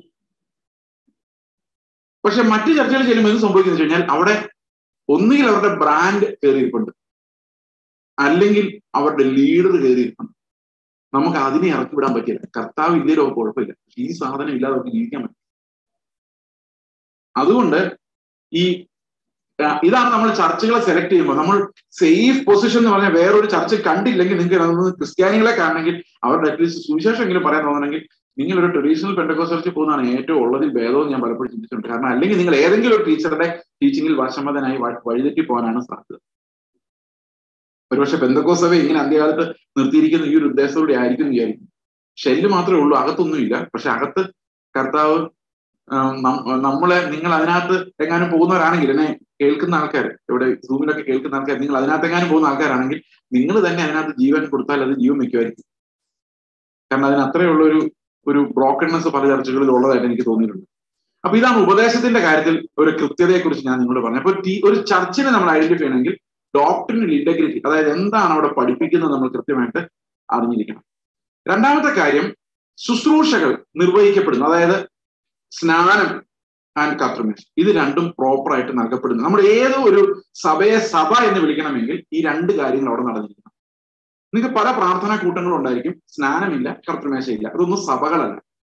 പക്ഷെ മറ്റു ചർച്ചകൾ ചെല്ലുമ്പോൾ എന്ത് സംഭവിക്കുന്നു കഴിഞ്ഞാൽ അവിടെ ഒന്നുകിൽ അവരുടെ ബ്രാൻഡ് കയറിയിരിപ്പുണ്ട് അല്ലെങ്കിൽ അവരുടെ ലീഡർ കയറിയിരിപ്പുണ്ട് നമുക്ക് അതിനെ ഇറക്കി വിടാൻ പറ്റില്ല കർത്താവ് ഇല്ലല്ലോ കുഴപ്പമില്ല ഈ സാധനം ഇല്ലാതെ നമുക്ക് ജീവിക്കാൻ പറ്റും അതുകൊണ്ട് ഈ ഇതാണ് നമ്മൾ ചർച്ചകളെ സെലക്ട് ചെയ്യുമ്പോൾ നമ്മൾ സേഫ് പൊസിഷൻ എന്ന് പറഞ്ഞാൽ വേറൊരു ചർച്ച കണ്ടില്ലെങ്കിൽ നിങ്ങൾക്ക് അതൊന്ന് ക്രിസ്ത്യാനികളെ കാണണമെങ്കിൽ അവരുടെ അറ്റ്ലീസ്റ്റ് സുവിശേഷം എങ്കിലും പറയാൻ തോന്നണമെങ്കിൽ നിങ്ങൾ ഒരു ട്രഡീഷണൽ പെൻഡക്കോസറിച്ച് പോകുന്നതാണ് ഏറ്റവും ഉള്ളതിൽ ഭേദവും ഞാൻ പലപ്പോഴും ചിന്തിച്ചിട്ടുണ്ട് കാരണം അല്ലെങ്കിൽ നിങ്ങൾ ഏതെങ്കിലും ഒരു ടീച്ചറുടെ ടീച്ചിങ്ങിൽ വശമതനായി വഴിതെറ്റി പോകാനാണ് സാധ്യത ഒരുപക്ഷെ ബന്ധക്കോസഭ ഇങ്ങനെ അന്ത്യകാലത്ത് നിർത്തിയിരിക്കുന്ന ഈ ഒരു ഉദ്ദേശത്തോടെ ആയിരിക്കും വിചാരിക്കും ഷെല്ല് മാത്രമേ ഉള്ളൂ അകത്തൊന്നുമില്ല പക്ഷെ അകത്ത് കർത്താവ് നമ്മളെ നിങ്ങൾ അതിനകത്ത് എങ്ങാനും പോകുന്നവരാണെങ്കിൽ എന്നെ കേൾക്കുന്ന ആൾക്കാർ ഇവിടെ സൂമിലൊക്കെ കേൾക്കുന്ന ആൾക്കാർ നിങ്ങൾ അതിനകത്ത് എങ്ങാനും പോകുന്ന ആൾക്കാരാണെങ്കിൽ നിങ്ങൾ തന്നെ അതിനകത്ത് ജീവൻ കൊടുത്താൽ അത് ജീവൻ വെക്കുമായിരിക്കും കാരണം അതിന് അത്രയുള്ള ഒരു ഒരു ബ്രോക്കൺനെസ് പല ചർച്ചകളിൽ ഉള്ളതായിട്ട് എനിക്ക് തോന്നിയിട്ടുണ്ട് അപ്പൊ ഇതാണ് ഉപദേശത്തിന്റെ കാര്യത്തിൽ ഒരു കൃത്യതയെ കുറിച്ച് ഞാൻ നിങ്ങളോട് പറഞ്ഞു അപ്പൊ ഒരു ചർച്ചിനെ നമ്മൾ ഐഡന്റിഫൈ ചെയ്യണമെങ്കിൽ ഡോക്ടറിനൽ ഇന്റഗ്രിറ്റി അതായത് എന്താണ് അവിടെ പഠിപ്പിക്കുന്നത് നമ്മൾ കൃത്യമായിട്ട് അറിഞ്ഞിരിക്കണം രണ്ടാമത്തെ കാര്യം ശുശ്രൂഷകൾ നിർവഹിക്കപ്പെടുന്നു അതായത് സ്നാനം ആൻഡ് കർത്തൃമേഷ് ഇത് രണ്ടും പ്രോപ്പർ ആയിട്ട് നൽകപ്പെടുന്നു നമ്മൾ ഏതോ ഒരു സഭയെ സഭ എന്ന് വിളിക്കണമെങ്കിൽ ഈ രണ്ട് കാര്യങ്ങൾ അവിടെ നടന്നിരിക്കണം നിങ്ങൾക്ക് പല പ്രാർത്ഥനാ കൂട്ടങ്ങളും ഉണ്ടായിരിക്കും സ്നാനമില്ല കർത്തൃമേശയില്ല അതൊന്നും സഭകളല്ല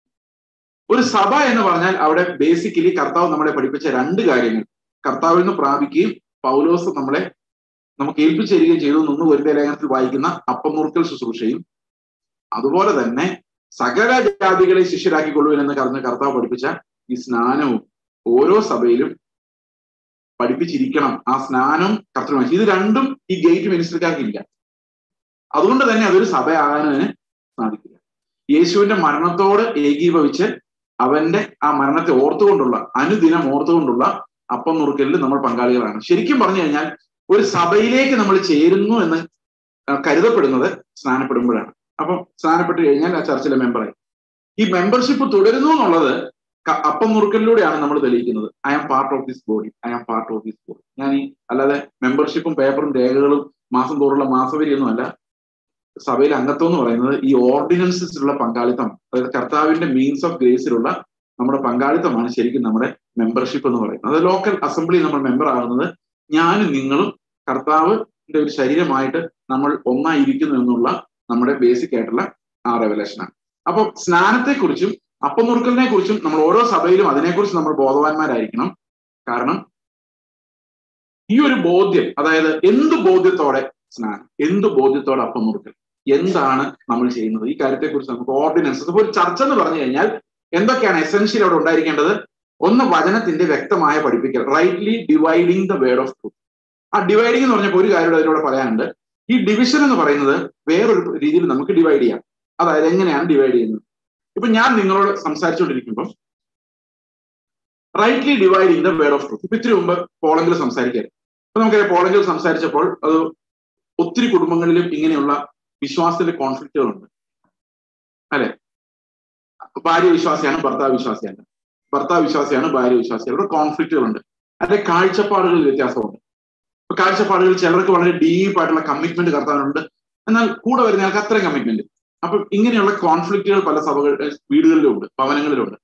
ഒരു സഭ എന്ന് പറഞ്ഞാൽ അവിടെ ബേസിക്കലി കർത്താവ് നമ്മളെ പഠിപ്പിച്ച രണ്ട് കാര്യങ്ങൾ കർത്താവിൽ നിന്ന് പ്രാപിക്കുകയും പൗലോസ് നമ്മളെ നമുക്ക് ഏൽപ്പിച്ചു തരികയും ചെയ്തു നിന്ന് ഒരു ലേഖനത്തിൽ വായിക്കുന്ന അപ്പമുറുക്കൽ ശുശ്രൂഷയും അതുപോലെ തന്നെ സകല ജാതികളെ ശിഷ്യരാക്കിക്കൊള്ളുവിൻ എന്ന് പറഞ്ഞ കർത്താവ് പഠിപ്പിച്ച ഈ സ്നാനവും ഓരോ സഭയിലും പഠിപ്പിച്ചിരിക്കണം ആ സ്നാനം കർത്തൃമേശ ഇത് രണ്ടും ഈ ഗേറ്റ് മിനിസ്റ്റർക്കാർക്ക് ഇല്ല അതുകൊണ്ട് തന്നെ അതൊരു സഭയാകാനതിന് സാധിക്കില്ല യേശുവിന്റെ മരണത്തോട് ഏകീഭവിച്ച് അവന്റെ ആ മരണത്തെ ഓർത്തുകൊണ്ടുള്ള അനുദിനം ഓർത്തുകൊണ്ടുള്ള അപ്പം നുറുക്കലിൽ നമ്മൾ പങ്കാളികളാണ് ശരിക്കും പറഞ്ഞു കഴിഞ്ഞാൽ ഒരു സഭയിലേക്ക് നമ്മൾ ചേരുന്നു എന്ന് കരുതപ്പെടുന്നത് സ്നാനപ്പെടുമ്പോഴാണ് അപ്പം സ്നാനപ്പെട്ട് കഴിഞ്ഞാൽ ആ ചർച്ചിലെ മെമ്പറായി ഈ മെമ്പർഷിപ്പ് തുടരുന്നു എന്നുള്ളത് അപ്പം നുറുക്കലിലൂടെയാണ് നമ്മൾ തെളിയിക്കുന്നത് I am part of this body I am part of this body ഞാൻ ഈ അല്ലാതെ മെമ്പർഷിപ്പും പേപ്പറും രേഖകളും മാസം തോറുള്ള മാസവരിയൊന്നും അല്ല സഭയിൽ അംഗത്വം എന്ന് പറയുന്നത് ഈ ഓർഡിനൻസിലുള്ള പങ്കാളിത്തം അതായത് കർത്താവിന്റെ മീൻസ് ഓഫ് ഗ്രേസിലുള്ള നമ്മുടെ പങ്കാളിത്തമാണ് ശരിക്കും നമ്മുടെ മെമ്പർഷിപ്പ് എന്ന് പറയുന്നത് അത് ലോക്കൽ അസംബ്ലി നമ്മൾ മെമ്പർ ആകുന്നത് ഞാനും നിങ്ങളും കർത്താവിന്റെ ഒരു ശരീരമായിട്ട് നമ്മൾ ഒന്നായിരിക്കുന്നു എന്നുള്ള നമ്മുടെ ബേസിക് ആയിട്ടുള്ള ആ റെവലേഷനാണ് അപ്പൊ സ്നാനത്തെക്കുറിച്ചും അപ്പമുറുക്കലിനെ കുറിച്ചും നമ്മൾ ഓരോ സഭയിലും അതിനെക്കുറിച്ച് നമ്മൾ ബോധവാന്മാരായിരിക്കണം കാരണം ഈ ഒരു ബോധ്യം അതായത് എന്ത് ബോധ്യത്തോടെ സ്നാനം എന്ത് ബോധ്യത്തോടെ അപ്പമുറുക്കൽ എന്താണ് നമ്മൾ ചെയ്യുന്നത് ഈ കാര്യത്തെക്കുറിച്ച് നമുക്ക് ഓർഡിനൻസ് അപ്പോൾ ഒരു ചർച്ച എന്ന് പറഞ്ഞു കഴിഞ്ഞാൽ എന്തൊക്കെയാണ് എസെൻഷ്യൽ അവിടെ ഉണ്ടായിരിക്കേണ്ടത് ഒന്ന് വചനത്തിന്റെ വ്യക്തമായ പഠിപ്പിക്കൽ rightly dividing the word of truth ആ ഡിവൈഡിങ് എന്ന് പറഞ്ഞപ്പോൾ ഒരു കാര്യം അതിലൂടെ പറയാനുണ്ട് ഈ ഡിവിഷൻ എന്ന് പറയുന്നത് വേറൊരു രീതിയിൽ നമുക്ക് ഡിവൈഡ് ചെയ്യാം അതായത് എങ്ങനെയാണ് ഡിവൈഡ് ചെയ്യുന്നത് ഇപ്പൊ ഞാൻ നിങ്ങളോട് സംസാരിച്ചുകൊണ്ടിരിക്കുമ്പോൾ rightly dividing the word of truth ഇപ്പൊ ഇത്തിരി മുമ്പ് പോളങ്കിൽ സംസാരിക്കാൻ അപ്പൊ നമുക്കറിയാം പോളങ്കിൽ സംസാരിച്ചപ്പോൾ അത് ഒത്തിരി കുടുംബങ്ങളിലും ഇങ്ങനെയുള്ള വിശ്വാസത്തിന്റെ കോൺഫ്ലിക്റ്റുകളുണ്ട് അല്ലെ ഭാര്യ വിശ്വാസിയാണ് ഭർത്താവ് വിശ്വാസിയാണ് ഭർത്താവ് വിശ്വാസിയാണ് ഭാര്യ വിശ്വാസിയാണ് ഇവിടെ കോൺഫ്ലിക്റ്റുകളുണ്ട് അതിന്റെ കാഴ്ചപ്പാടുകളിൽ വ്യത്യാസമുണ്ട് ഇപ്പൊ കാഴ്ചപ്പാടുകൾ ചിലർക്ക് വളരെ ഡീപ്പായിട്ടുള്ള കമ്മിറ്റ്മെന്റ് കർത്താനുണ്ട് എന്നാൽ കൂടെ വരുന്ന ആൾക്ക് അത്രയും കമ്മിറ്റ്മെന്റ് അപ്പൊ ഇങ്ങനെയുള്ള കോൺഫ്ലിക്റ്റുകൾ പല സഭകൾ വീടുകളിലുണ്ട് ഭവനങ്ങളിലുണ്ട്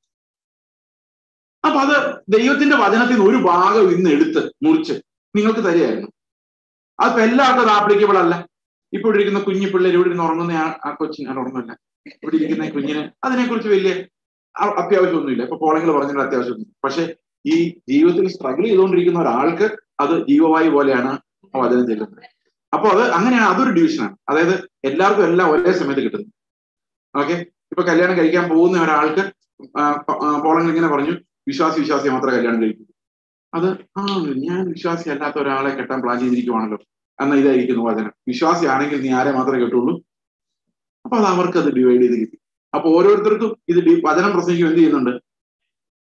അപ്പൊ അത് ദൈവത്തിന്റെ വചനത്തിൽ നിന്ന് ഒരു ഭാഗം ഇന്ന് എടുത്ത് മുറിച്ച് നിങ്ങൾക്ക് തരികയായിരുന്നു അതിപ്പോ എല്ലാവർക്കും അത് ആപ്ലിക്കബിൾ അല്ല ഇപ്പൊ ഇവിടെ ഇരിക്കുന്ന കുഞ്ഞു പിള്ളേർ ഇവിടെ ഇരുന്ന് ഉറങ്ങുന്ന ആ കൊച്ചിന് അത് ഉറങ്ങുന്നില്ല ഇവിടെ ഇരിക്കുന്ന കുഞ്ഞിന് അതിനെക്കുറിച്ച് വലിയ അത്യാവശ്യമൊന്നുമില്ല ഇപ്പൊ പോളങ്ങൾ പറഞ്ഞിട്ട് അത്യാവശ്യമൊന്നും പക്ഷെ ഈ ജീവിതത്തിൽ സ്ട്രഗിൾ ചെയ്തുകൊണ്ടിരിക്കുന്ന ഒരാൾക്ക് അത് ജീവവായു പോലെയാണ് വചനം ചെല്ലുന്നത് അപ്പൊ അത് അങ്ങനെയാണ് അതൊരു ഡിവിഷനാണ് അതായത് എല്ലാവർക്കും എല്ലാം ഒരേ സമയത്ത് കിട്ടുന്നു ഓക്കെ ഇപ്പൊ കല്യാണം കഴിക്കാൻ പോകുന്ന ഒരാൾക്ക് പോളങ്ങൾ ഇങ്ങനെ പറഞ്ഞു വിശ്വാസി വിശ്വാസിയെ മാത്രമേ കല്യാണം കഴിക്കൂ അത് ആ ഞാൻ വിശ്വാസി അല്ലാത്ത ഒരാളെ കെട്ടാൻ പ്ലാൻ ചെയ്തിരിക്കുവാണല്ലോ എന്ന ഇതായിരിക്കുന്നു വചനം വിശ്വാസി ആണെങ്കിൽ നീ ആരെ മാത്രമേ കേട്ടുള്ളൂ അപ്പൊ അത് അവർക്ക് അത് ഡിവൈഡ് ചെയ്ത് കിട്ടി അപ്പൊ ഓരോരുത്തർക്കും ഇത് വചനം പ്രസംഗിക്കും എന്ത് ചെയ്യുന്നുണ്ട്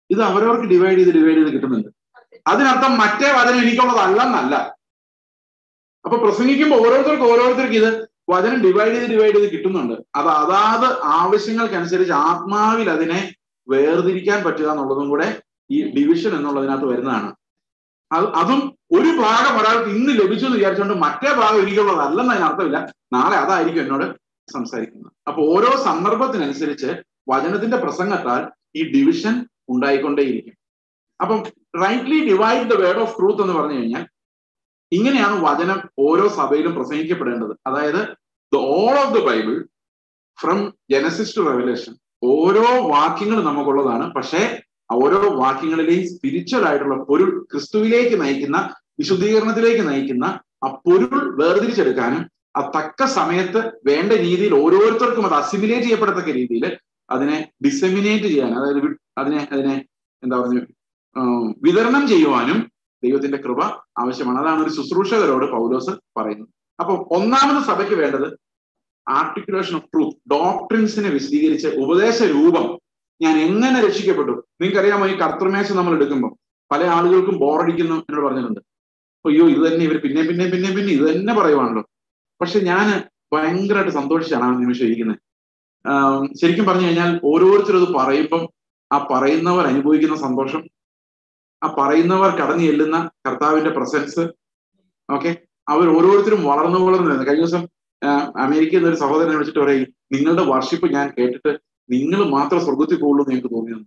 ഇത് അവരവർക്ക് ഡിവൈഡ് ചെയ്ത് ഡിവൈഡ് ചെയ്ത് കിട്ടുന്നുണ്ട് അതിനർത്ഥം മറ്റേ വചനം എനിക്കുള്ളതല്ലെന്നല്ല അപ്പൊ പ്രസംഗിക്കുമ്പോൾ ഓരോരുത്തർക്ക് ഓരോരുത്തർക്ക് ഇത് വചനം ഡിവൈഡ് ചെയ്ത് ഡിവൈഡ് ചെയ്ത് കിട്ടുന്നുണ്ട് അത് അതാത് ആവശ്യങ്ങൾക്കനുസരിച്ച് ആത്മാവിൽ അതിനെ വേർതിരിക്കാൻ പറ്റുക എന്നുള്ളതും കൂടെ ഈ ഡിവിഷൻ എന്നുള്ളതിനകത്ത് വരുന്നതാണ് അത് അതും ഒരു ഭാഗം ഒരാൾക്ക് ഇന്ന് ലഭിച്ചു എന്ന് വിചാരിച്ചുകൊണ്ട് മറ്റേ ഭാഗം എനിക്കുള്ളതല്ലെന്ന് അതിന് അർത്ഥമില്ല നാളെ അതായിരിക്കും എന്നോട് സംസാരിക്കുന്നത് അപ്പൊ ഓരോ സന്ദർഭത്തിനനുസരിച്ച് വചനത്തിന്റെ പ്രസംഗത്താൽ ഈ ഡിവിഷൻ ഉണ്ടായിക്കൊണ്ടേയിരിക്കും അപ്പം rightly divide the word of truth എന്ന് പറഞ്ഞു കഴിഞ്ഞാൽ ഇങ്ങനെയാണ് വചനം ഓരോ സഭയിലും പ്രസംഗിക്കപ്പെടേണ്ടത് അതായത് the all of the Bible from Genesis to Revelation ഓരോ വാക്യങ്ങളും നമുക്കുള്ളതാണ് പക്ഷേ ഓരോ വാക്യങ്ങളിലെയും സ്പിരിച്വൽ ആയിട്ടുള്ള പൊരുൾ ക്രിസ്തുവിലേക്ക് നയിക്കുന്ന വിശുദ്ധീകരണത്തിലേക്ക് നയിക്കുന്ന ആ പൊരുൾ വേർതിരിച്ചെടുക്കാനും ആ തക്ക സമയത്ത് വേണ്ട രീതിയിൽ ഓരോരുത്തർക്കും അത് അസിമിലേറ്റ് ചെയ്യപ്പെടത്തക്ക രീതിയിൽ അതിനെ ഡിസെമിനേറ്റ് ചെയ്യാൻ അതായത് വി- അതിനെ അതിനെ എന്താ പറഞ്ഞു വിതരണം ചെയ്യുവാനും ദൈവത്തിന്റെ കൃപ ആവശ്യമാണ് അതാണ് ഒരു ശുശ്രൂഷകരോട് പൗലോസ് പറയുന്നത് അപ്പൊ ഒന്നാമത് സഭയ്ക്ക് വേണ്ടത് ആർട്ടിക്കുലേഷൻ ഓഫ് ട്രൂത്ത് ഡോക്ട്രിൻസിനെ വിശദീകരിച്ച് ഉപദേശ രൂപം ഞാൻ എങ്ങനെ രക്ഷിക്കപ്പെട്ടു നിങ്ങൾക്കറിയാമോ ഈ കർത്തൃമേശ നമ്മൾ എടുക്കുമ്പോൾ പല ആളുകൾക്കും ബോറടിക്കുന്നു എന്നോട് പറഞ്ഞിട്ടുണ്ട് അയ്യോ ഇത് തന്നെ ഇവർ പിന്നെ പിന്നെ പിന്നെ പിന്നെ ഇത് തന്നെ പറയുവാണല്ലോ പക്ഷെ ഞാൻ ഭയങ്കരമായിട്ട് സന്തോഷിച്ചാണ് ആ നിമിഷം ഇരിക്കുന്നത് ആം, ശരിക്കും പറഞ്ഞു കഴിഞ്ഞാൽ ഓരോരുത്തരും അത് പറയുമ്പം ആ പറയുന്നവർ അനുഭവിക്കുന്ന സന്തോഷം ആ പറയുന്നവർ കടന്നു ചെല്ലുന്ന കർത്താവിന്റെ പ്രസൻസ് ഓക്കെ അവർ ഓരോരുത്തരും വളർന്നു വളർന്നു വരുന്നു കഴിഞ്ഞ ദിവസം ആ, അമേരിക്കയിൽ നിന്ന് ഒരു സഹോദരനെ വിളിച്ചിട്ട് പറയും നിങ്ങളുടെ വർഷിപ്പ് ഞാൻ കേട്ടിട്ട് നിങ്ങൾ മാത്രം സ്വർഗത്തിൽ പോകുള്ളൂ എന്ന് എനിക്ക് തോന്നിയെന്ന്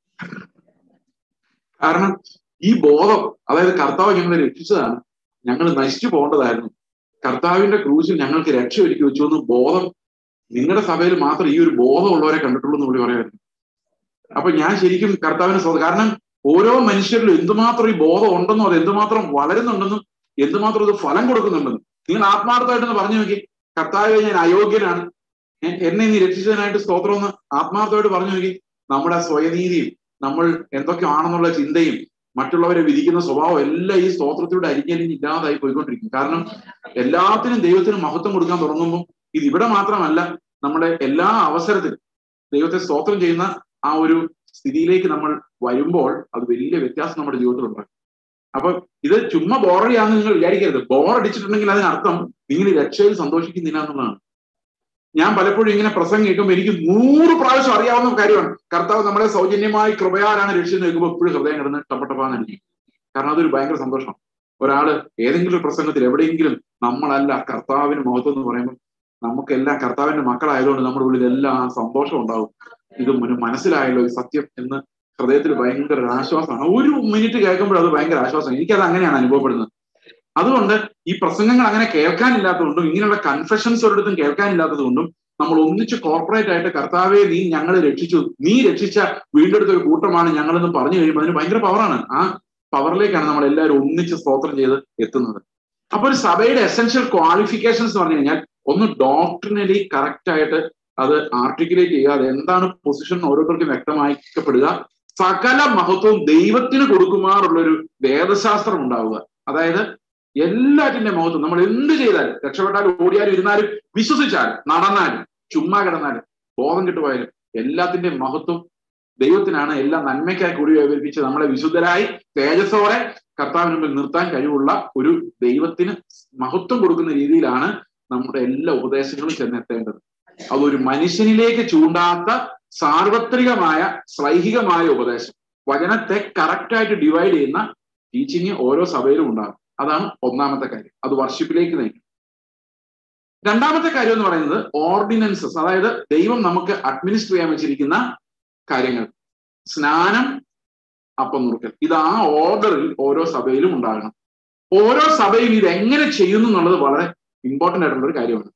കാരണം ഈ ബോധം അതായത് കർത്താവ് ഞങ്ങളെ രക്ഷിച്ചതാണ് ഞങ്ങൾ നശിച്ചു പോകേണ്ടതായിരുന്നു കർത്താവിന്റെ ക്രൂശിൽ ഞങ്ങൾക്ക് രക്ഷ ഒരുക്കി വെച്ചു എന്ന് ബോധം നിങ്ങളുടെ സഭയിൽ മാത്രം ഈ ഒരു ബോധമുള്ളവരെ കണ്ടിട്ടുള്ളൂ എന്ന് പുള്ളി പറയായിരുന്നു അപ്പൊ ഞാൻ ശരിക്കും കർത്താവിനെ സ്വന്തം കാരണം ഓരോ മനുഷ്യരിലും എന്തുമാത്രം ഈ ബോധം ഉണ്ടെന്നും അത് എന്തുമാത്രം വളരുന്നുണ്ടെന്നും എന്തുമാത്രം ഇത് ഫലം കൊടുക്കുന്നുണ്ടെന്നും നിങ്ങൾ ആത്മാർത്ഥമായിട്ടൊന്ന് പറഞ്ഞു നോക്കി കർത്താവെ ഞാൻ അയോഗ്യനാണ് എ- എന്നെ നീ രക്ഷിച്ചതിനായിട്ട് സ്തോത്രം എന്ന് ആത്മാർത്ഥമായിട്ട് പറഞ്ഞു നോക്കി നമ്മുടെ സ്വയനീതിയും നമ്മൾ എന്തൊക്കെയാണെന്നുള്ള ചിന്തയും മറ്റുള്ളവരെ വിധിക്കുന്ന സ്വഭാവം എല്ലാം ഈ സ്തോത്രത്തിലൂടെ അരിഞ്ഞലിഞ്ഞ് ഇല്ലാതായി പോയിക്കൊണ്ടിരിക്കും കാരണം എല്ലാത്തിനും ദൈവത്തിന് മഹത്വം കൊടുക്കാൻ തുടങ്ങുമ്പോൾ ഇത് ഇവിടെ മാത്രമല്ല നമ്മുടെ എല്ലാ അവസരത്തിലും ദൈവത്തെ സ്തോത്രം ചെയ്യുന്ന ആ ഒരു സ്ഥിതിയിലേക്ക് നമ്മൾ വരുമ്പോൾ അത് വലിയ വ്യത്യാസം നമ്മുടെ ജീവിതത്തിൽ ഉണ്ടാകും അപ്പൊ ഇത് ചുമ്മാ ബോറടിയാണെന്ന് നിങ്ങൾ വിചാരിക്കരുത് ബോറടിച്ചിട്ടുണ്ടെങ്കിൽ അതിനർത്ഥം നിങ്ങൾ ഈ രക്ഷയിൽ സന്തോഷിക്കുന്നില്ല എന്നുള്ളതാണ് ഞാൻ പലപ്പോഴും ഇങ്ങനെ പ്രസംഗം കേൾക്കുമ്പോൾ എനിക്ക് നൂറ് പ്രാവശ്യം അറിയാവുന്ന കാര്യമാണ് കർത്താവ് നമ്മളെ സൗജന്യമായി കൃപയാലാണ് രക്ഷിച്ചെന്ന് കേൾക്കുമ്പോൾ എപ്പോഴും ഹൃദയം കിടന്ന് ടപ്പട്ടപ്പാന്നിരിക്കും കാരണം അതൊരു ഭയങ്കര സന്തോഷം ഒരാള് ഏതെങ്കിലും ഒരു പ്രസംഗത്തിൽ എവിടെയെങ്കിലും നമ്മളല്ല കർത്താവിന് മഹത്വം എന്ന് പറയുമ്പോൾ നമുക്കെല്ലാം കർത്താവിന്റെ മക്കളായതുകൊണ്ട് നമ്മുടെ ഉള്ളിൽ എല്ലാം സന്തോഷം ഉണ്ടാവും ഇത് മുന- മനസ്സിലായല്ലോ ഈ സത്യം എന്ന് ഹൃദയത്തിൽ ഭയങ്കര ഒരു ആശ്വാസമാണ് ഒരു മിനിറ്റ് കേൾക്കുമ്പോൾ അത് ഭയങ്കര ആശ്വാസം എനിക്കത് അങ്ങനെയാണ് അനുഭവപ്പെടുന്നത് അതുകൊണ്ട് ഈ പ്രസംഗങ്ങൾ അങ്ങനെ കേൾക്കാനില്ലാത്തതുകൊണ്ടും ഇങ്ങനെയുള്ള കൺഫെഷൻസ് ഒരിടത്തും കേൾക്കാനില്ലാത്തത് കൊണ്ടും നമ്മൾ ഒന്നിച്ച് കോർപ്പറേറ്റ് ആയിട്ട് കർത്താവെ നീ ഞങ്ങളെ രക്ഷിച്ചു നീ രക്ഷിച്ച വീണ്ടെടുത്ത ഒരു കൂട്ടമാണ് ഞങ്ങളെന്ന് പറഞ്ഞു കഴിയുമ്പോൾ അതിന് ഭയങ്കര പവറാണ് ആ പവറിലേക്കാണ് നമ്മൾ എല്ലാവരും ഒന്നിച്ച് സ്തോത്രം ചെയ്ത് എത്തുന്നത് അപ്പൊ ഒരു സഭയുടെ എസെൻഷ്യൽ ക്വാളിഫിക്കേഷൻസ് എന്ന് പറഞ്ഞു കഴിഞ്ഞാൽ ഒന്ന് ഡോക്ടറിനലി കറക്റ്റ് ആയിട്ട് അത് ആർട്ടിക്കുലേറ്റ് ചെയ്യുക അത് എന്താണ് പൊസിഷൻ ഓരോരുത്തർക്കും വ്യക്തമാക്കപ്പെടുക സകല മഹത്വവും ദൈവത്തിന് കൊടുക്കുമാറുള്ള ഒരു വേദശാസ്ത്രം ഉണ്ടാവുക അതായത് എല്ലാറ്റിന്റെ മഹത്വം നമ്മൾ എന്ത് ചെയ്താലും രക്ഷപ്പെട്ടാലും ഓടിയാലും ഇരുന്നാലും വിശ്വസിച്ചാലും നടന്നാലും ചുമ്മാ കിടന്നാലും ബോധം കിട്ടുപോയാലും എല്ലാത്തിന്റെ മഹത്വം ദൈവത്തിനാണ് എല്ലാം നന്മയ്ക്കായി കൂടി വ്യാപരിപ്പിച്ച് നമ്മളെ വിശുദ്ധരായി തേജസ്സോടെ കർത്താവിന് മുമ്പിൽ നിർത്താൻ കഴിവുള്ള ഒരു ദൈവത്തിന് മഹത്വം കൊടുക്കുന്ന രീതിയിലാണ് നമ്മുടെ എല്ലാ ഉപദേശങ്ങളും ചെന്നെത്തേണ്ടത് അതൊരു മനുഷ്യനിലേക്ക് ചൂണ്ടാത്ത സാർവത്രികമായ ശ്ലൈഹികമായ ഉപദേശം വചനത്തെ കറക്റ്റായിട്ട് ഡിവൈഡ് ചെയ്യുന്ന ടീച്ചിങ് ഓരോ സഭയിലും ഉണ്ടാകും അതാണ് ഒന്നാമത്തെ കാര്യം അത് വർഷിപ്പിലേക്ക് നയിക്കും രണ്ടാമത്തെ കാര്യം എന്ന് പറയുന്നത് ഓർഡിനൻസസ് അതായത് ദൈവം നമുക്ക് അഡ്മിനിസ്റ്റർ ചെയ്യാൻ വെച്ചിരിക്കുന്ന കാര്യങ്ങൾ സ്നാനം അപ്പം നുറുക്കൽ ഇത് ആ ഓർഡറിൽ ഓരോ സഭയിലും ഉണ്ടാകണം ഓരോ സഭയും ഇത് എങ്ങനെ ചെയ്യുന്നു എന്നുള്ളത് വളരെ ഇമ്പോർട്ടന്റ് ആയിട്ടുള്ള ഒരു കാര്യമാണ്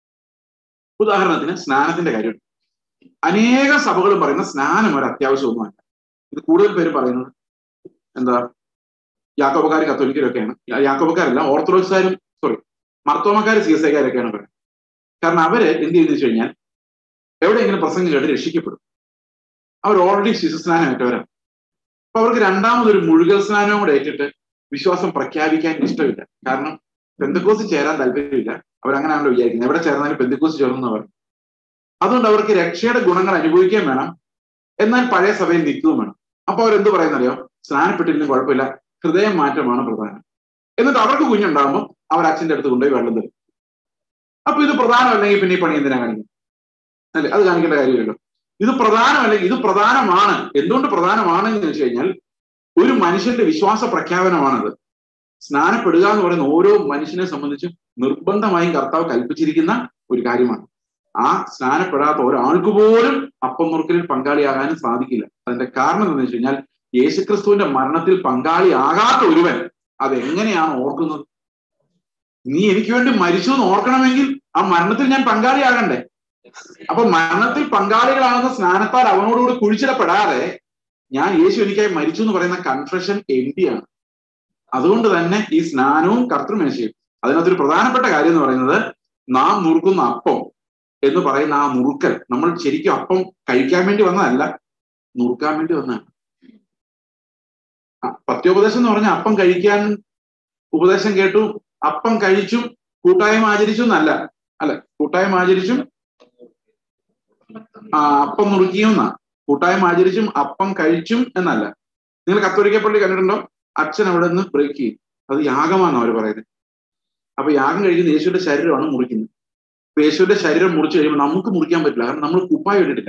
ഉദാഹരണത്തിന് സ്നാനത്തിന്റെ കാര്യം അനേക സഭകളും പറയുന്ന സ്നാനം ഒരു അത്യാവശ്യമൊന്നുമല്ല ഇത് കൂടുതൽ പേര് പറയുന്നത് എന്താ യാക്കോബക്കാർ കത്തോലിക്കരൊക്കെയാണ് യാക്കോബക്കാരല്ല ഓർത്തഡോക്സുകാരും സോറി മർത്തോമക്കാർ സി എസ് ഐക്കാരൊക്കെയാണ് പറയുന്നത് കാരണം അവര് എന്ത് ചെയ്യുന്നു വെച്ച് കഴിഞ്ഞാൽ എവിടെയെങ്കിലും പ്രസംഗം കേട്ട് രക്ഷിക്കപ്പെടും അവർ ഓൾറെഡി ശിശുസ്നാനം ഏറ്റവരാണ് അപ്പൊ അവർക്ക് രണ്ടാമതൊരു മുഴുകൽ സ്നാനവും കൂടെ ഏറ്റിട്ട് വിശ്വാസം പ്രഖ്യാപിക്കാൻ ഇഷ്ടമില്ല കാരണം പെന്തക്കോസ് ചേരാൻ താല്പര്യമില്ല അവരങ്ങനെയാണല്ലോ വിചാരിക്കുന്നത് എവിടെ ചേർന്നാലും പെന്തക്കോസ് ചേർന്നു പറയും അതുകൊണ്ട് അവർക്ക് രക്ഷയുടെ ഗുണങ്ങൾ അനുഭവിക്കുകയും വേണം എന്നാൽ പഴയ സഭയിൽ നിൽക്കുകയും വേണം അപ്പൊ അവരെന്ത് പറയുന്നറിയോ സ്നാനപ്പെട്ടിരുന്നും കുഴപ്പമില്ല ഹൃദയം മാറ്റമാണ് പ്രധാനം എന്നിട്ട് അവർക്ക് കുഞ്ഞുണ്ടാകുമ്പോൾ അവർ അച്ഛന്റെ അടുത്ത് കൊണ്ടുപോയി വെള്ളം തരും അപ്പൊ ഇത് പ്രധാനമല്ലെങ്കിൽ പിന്നെ ഈ പണി എന്തിനാ കാണിക്കുന്നത് അല്ലെ അത് കാണിക്കേണ്ട കാര്യമില്ലല്ലോ ഇത് പ്രധാനമല്ലെങ്കിൽ ഇത് പ്രധാനമാണ് എന്തുകൊണ്ട് പ്രധാനമാണ് എന്ന് വെച്ച് കഴിഞ്ഞാൽ ഒരു മനുഷ്യന്റെ വിശ്വാസ പ്രഖ്യാപനമാണത് സ്നാനപ്പെടുക എന്ന് പറയുന്ന ഓരോ മനുഷ്യനെ സംബന്ധിച്ചും നിർബന്ധമായും കർത്താവ് കൽപ്പിച്ചിരിക്കുന്ന ഒരു കാര്യമാണ് ആ സ്നാനപ്പെടാത്ത ഒരാൾക്ക് പോലും അപ്പം നുറുക്കലിൽ പങ്കാളിയാകാനും സാധിക്കില്ല അതിന്റെ കാരണം എന്താണെന്ന് വെച്ച് കഴിഞ്ഞാൽ യേശുക്രിസ്തുവിന്റെ മരണത്തിൽ പങ്കാളിയാകാത്ത ഒരുവൻ അതെങ്ങനെയാണ് ഓർക്കുന്നത് നീ എനിക്ക് വേണ്ടി മരിച്ചു എന്ന് ഓർക്കണമെങ്കിൽ ആ മരണത്തിൽ ഞാൻ പങ്കാളിയാകണ്ടേ അപ്പൊ മരണത്തിൽ പങ്കാളികളാകുന്ന സ്നാനത്താൽ അവനോടുകൂടി കുഴിച്ചിടപ്പെടാതെ ഞാൻ യേശു എനിക്കായി മരിച്ചു എന്ന് പറയുന്ന കൺഫെഷൻ എം ആണ് അതുകൊണ്ട് തന്നെ ഈ സ്നാനവും കർത്തൃമേശയും അതിനകത്തൊരു പ്രധാനപ്പെട്ട കാര്യം എന്ന് പറയുന്നത് നാം നുറുക്കുന്ന അപ്പം എന്ന് പറയുന്ന ആ നുറുക്കൽ നമ്മൾ ശരിക്കും അപ്പം കഴിക്കാൻ വേണ്ടി വന്നതല്ല നുറുക്കാൻ വേണ്ടി വന്നതാണ് പത്യോപദേശം എന്ന് പറഞ്ഞാൽ അപ്പം കഴിക്കാൻ ഉപദേശം കേട്ടു അപ്പം കഴിച്ചും കൂട്ടായ്മ ആചരിച്ചു എന്നല്ല അല്ലെ കൂട്ടായ്മ ആചരിച്ചും ആ അപ്പം നുറുക്കിയും എന്നാ കൂട്ടായ്മ ആചരിച്ചും അപ്പം കഴിച്ചും എന്നല്ല നിങ്ങൾ കത്തോലിക്ക പള്ളി കണ്ടിട്ടുണ്ടോ അച്ഛൻ അവിടെ നിന്ന് ബ്രേക്ക് ചെയ്യും അത് യാഗമാണെന്ന് അവർ പറയുന്നത് അപ്പൊ യാഗം കഴിക്കുന്ന യേശുവിന്റെ ശരീരമാണ് മുറിക്കുന്നത് അപ്പൊ യേശുവിന്റെ ശരീരം മുറിച്ചു കഴിയുമ്പോൾ നമുക്ക് മുറിക്കാൻ പറ്റില്ല കാരണം നമ്മൾ കുപ്പായ ഇട്ടിട്ടില്ല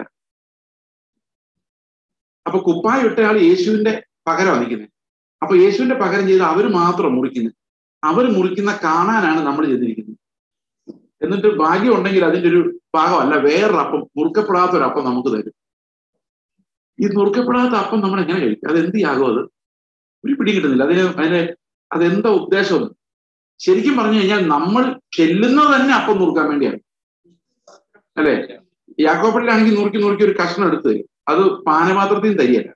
അപ്പൊ കുപ്പായ ഇട്ടയാൾ യേശുവിന്റെ പകരമാണ് നിൽക്കുന്നത് അപ്പൊ യേശുവിന്റെ പകരം ചെയ്ത് അവർ മാത്രം മുറിക്കുന്നത് അവർ മുറിക്കുന്ന കാണാനാണ് നമ്മൾ ചെയ്തിരിക്കുന്നത് എന്നിട്ട് ഭാഗ്യം ഉണ്ടെങ്കിൽ അതിന്റെ ഒരു ഭാഗമല്ല വേറൊരു അപ്പം മുറുക്കപ്പെടാത്ത ഒരു അപ്പം നമുക്ക് തരും ഈ നുറുക്കപ്പെടാത്ത അപ്പം നമ്മൾ എങ്ങനെ കഴിക്കും അത് എന്ത് യാകും അത് ഒരു പിടി കിട്ടുന്നില്ല അതിന് അതിന് അതെന്താ ഉദ്ദേശം ശരിക്കും പറഞ്ഞു കഴിഞ്ഞാൽ നമ്മൾ ചെല്ലുന്നത് തന്നെ അപ്പം നുറുക്കാൻ വേണ്ടിയാണ് അല്ലെ യാക്കോപ്പള്ളിലാണെങ്കിൽ നുറുക്കി നുറുക്കി ഒരു കഷ്ണം എടുത്ത് തരും അത് പാനപാത്രത്തിൽ നിന്ന് തരികയല്ല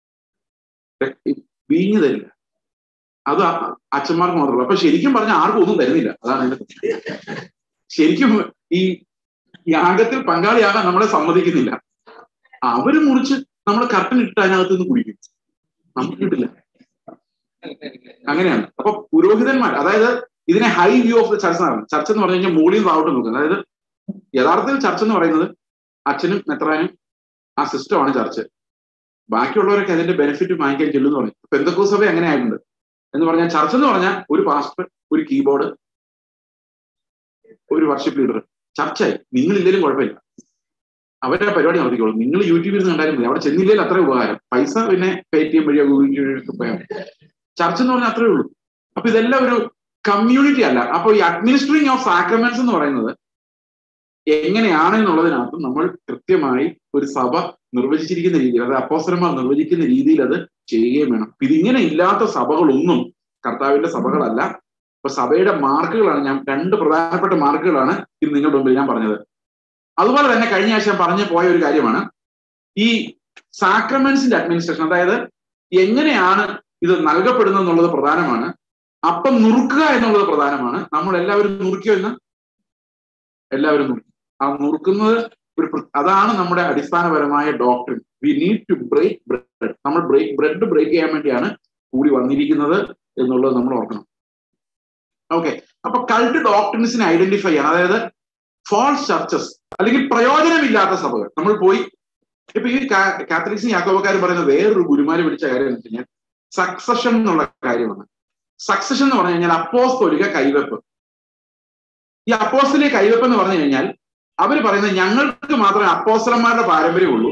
വീഞ്ഞു തരില്ല അത് അച്ഛന്മാർക്ക് മാത്രമല്ല അപ്പൊ ശരിക്കും പറഞ്ഞാൽ ആർക്കും ഒന്നും തരുന്നില്ല അതാണ് അതിന്റെ ശരിക്കും ഈ യാഗത്തിൽ പങ്കാളിയാകാൻ നമ്മളെ സമ്മതിക്കുന്നില്ല അവര് മുറിച്ച് നമ്മൾ കർട്ടൻ ഇട്ട് അതിനകത്ത് നിന്ന് കുടിക്കും നമുക്ക് കിട്ടില്ല അങ്ങനെയാണ് അപ്പൊ പുരോഹിതന്മാർ അതായത് ഇതിനെ high view of the church എന്നാണ് ചർച്ച് എന്ന് പറഞ്ഞു കഴിഞ്ഞാൽ മുകളിൽ നിന്ന് താവോട്ട് നോക്കുന്നത് അതായത് യഥാർത്ഥത്തിൽ ചർച്ച് എന്ന് പറയുന്നത് അച്ഛനും മെത്രാനും ആ സിസ്റ്റമാണ് ചർച്ച് ബാക്കിയുള്ളവരൊക്കെ അതിന്റെ ബെനിഫിറ്റ് വാങ്ങിക്കാൻ ചെല്ലുന്നു പറയും പെന്തക്കോ സഭ അങ്ങനെ ആയിട്ടുണ്ട് എന്ന് പറഞ്ഞാൽ ചർച്ച് എന്ന് പറഞ്ഞാൽ ഒരു പാസ്റ്റർ ഒരു കീബോർഡ് ഒരു വർഷിപ്പ് ലീഡർ ചർച്ചയായി നിങ്ങൾ ഇല്ലെങ്കിലും കുഴപ്പമില്ല അവരുടെ പരിപാടി നടത്തിക്കോളും നിങ്ങൾ യൂട്യൂബിൽ നിന്ന് കണ്ടാലും മതി അവിടെ ചെന്നില്ലെങ്കിൽ അത്ര ഉപകാരം പൈസ പിന്നെ പേ ടി എം വഴിയോ ഗൂഗിൾ വഴിയോ പോയാൽ ചർച്ച എന്ന് പറഞ്ഞാൽ അത്രേ ഉള്ളൂ അപ്പൊ ഇതെല്ലാം ഒരു കമ്മ്യൂണിറ്റി അല്ല അപ്പൊ ഈ അഡ്മിനിസ്ട്രിങ് ഓഫ് സാക്രമെന്റ്സ് എന്ന് പറയുന്നത് എങ്ങനെയാണ് എന്നുള്ളതിനകത്ത് നമ്മൾ കൃത്യമായി ഒരു സഭ നിർവചിച്ചിരിക്കുന്ന രീതിയിൽ അതായത് അപ്പോസരന്മാർ നിർവചിക്കുന്ന രീതിയിൽ അത് ചെയ്യുകയും വേണം ഇതിങ്ങനെ ഇല്ലാത്ത സഭകളൊന്നും കർത്താവിന്റെ സഭകളല്ല ഇപ്പൊ സഭയുടെ മാർക്കുകളാണ് ഞാൻ രണ്ട് പ്രധാനപ്പെട്ട മാർക്കുകളാണ് ഇത് നിങ്ങളുടെ മുമ്പിൽ ഞാൻ പറഞ്ഞത് അതുപോലെ തന്നെ കഴിഞ്ഞ ആഴ്ച ഞാൻ പറഞ്ഞു പോയ ഒരു കാര്യമാണ് ഈ സാക്രമെന്റ്സിന്റെ അഡ്മിനിസ്ട്രേഷൻ അതായത് എങ്ങനെയാണ് ഇത് നൽകപ്പെടുന്നത് എന്നുള്ളത് പ്രധാനമാണ് അപ്പം നുറുക്കുക എന്നുള്ളത് പ്രധാനമാണ് നമ്മൾ എല്ലാവരും നുറുക്കിയോ എന്ന് എല്ലാവരും നുറുക്കി ആ നുറുക്കുന്നത് ഒരു അതാണ് നമ്മുടെ അടിസ്ഥാനപരമായ doctrine we need to break bread നമ്മൾ ബ്രേക്ക് ബ്രെഡ് ബ്രേക്ക് ചെയ്യാൻ വേണ്ടിയാണ് കൂടി വന്നിരിക്കുന്നത് എന്നുള്ളത് നമ്മൾ ഓർക്കണം ഓക്കെ അപ്പൊ കൾട്ട് ഡോക്ടറിൻസിനെ ഐഡന്റിഫൈ ചെയ്യണം അതായത് ഫോൾസ് ചർച്ചസ് അല്ലെങ്കിൽ പ്രയോജനമില്ലാത്ത സഭകൾ നമ്മൾ പോയി ഇപ്പൊ ഈ കാത്തലിക്സും യാക്കോബക്കാരും പറയുന്ന വേറൊരു ഗുരുമാര് പിടിച്ച കാര്യം എന്ന് വെച്ച് കഴിഞ്ഞാൽ സക്സഷൻ എന്നുള്ള കാര്യമാണ് സക്സഷൻ എന്ന് പറഞ്ഞു കഴിഞ്ഞാൽ അപ്പോസ്തോലിക കൈവെപ്പ് ഈ അപ്പോസ്റ്റലിക കൈവെപ്പ് എന്ന് പറഞ്ഞു കഴിഞ്ഞാൽ അവർ പറയുന്നത് ഞങ്ങൾക്ക് മാത്രമേ അപ്പോസ്റ്റലന്മാരുടെ പാരമ്പര്യമുള്ളൂ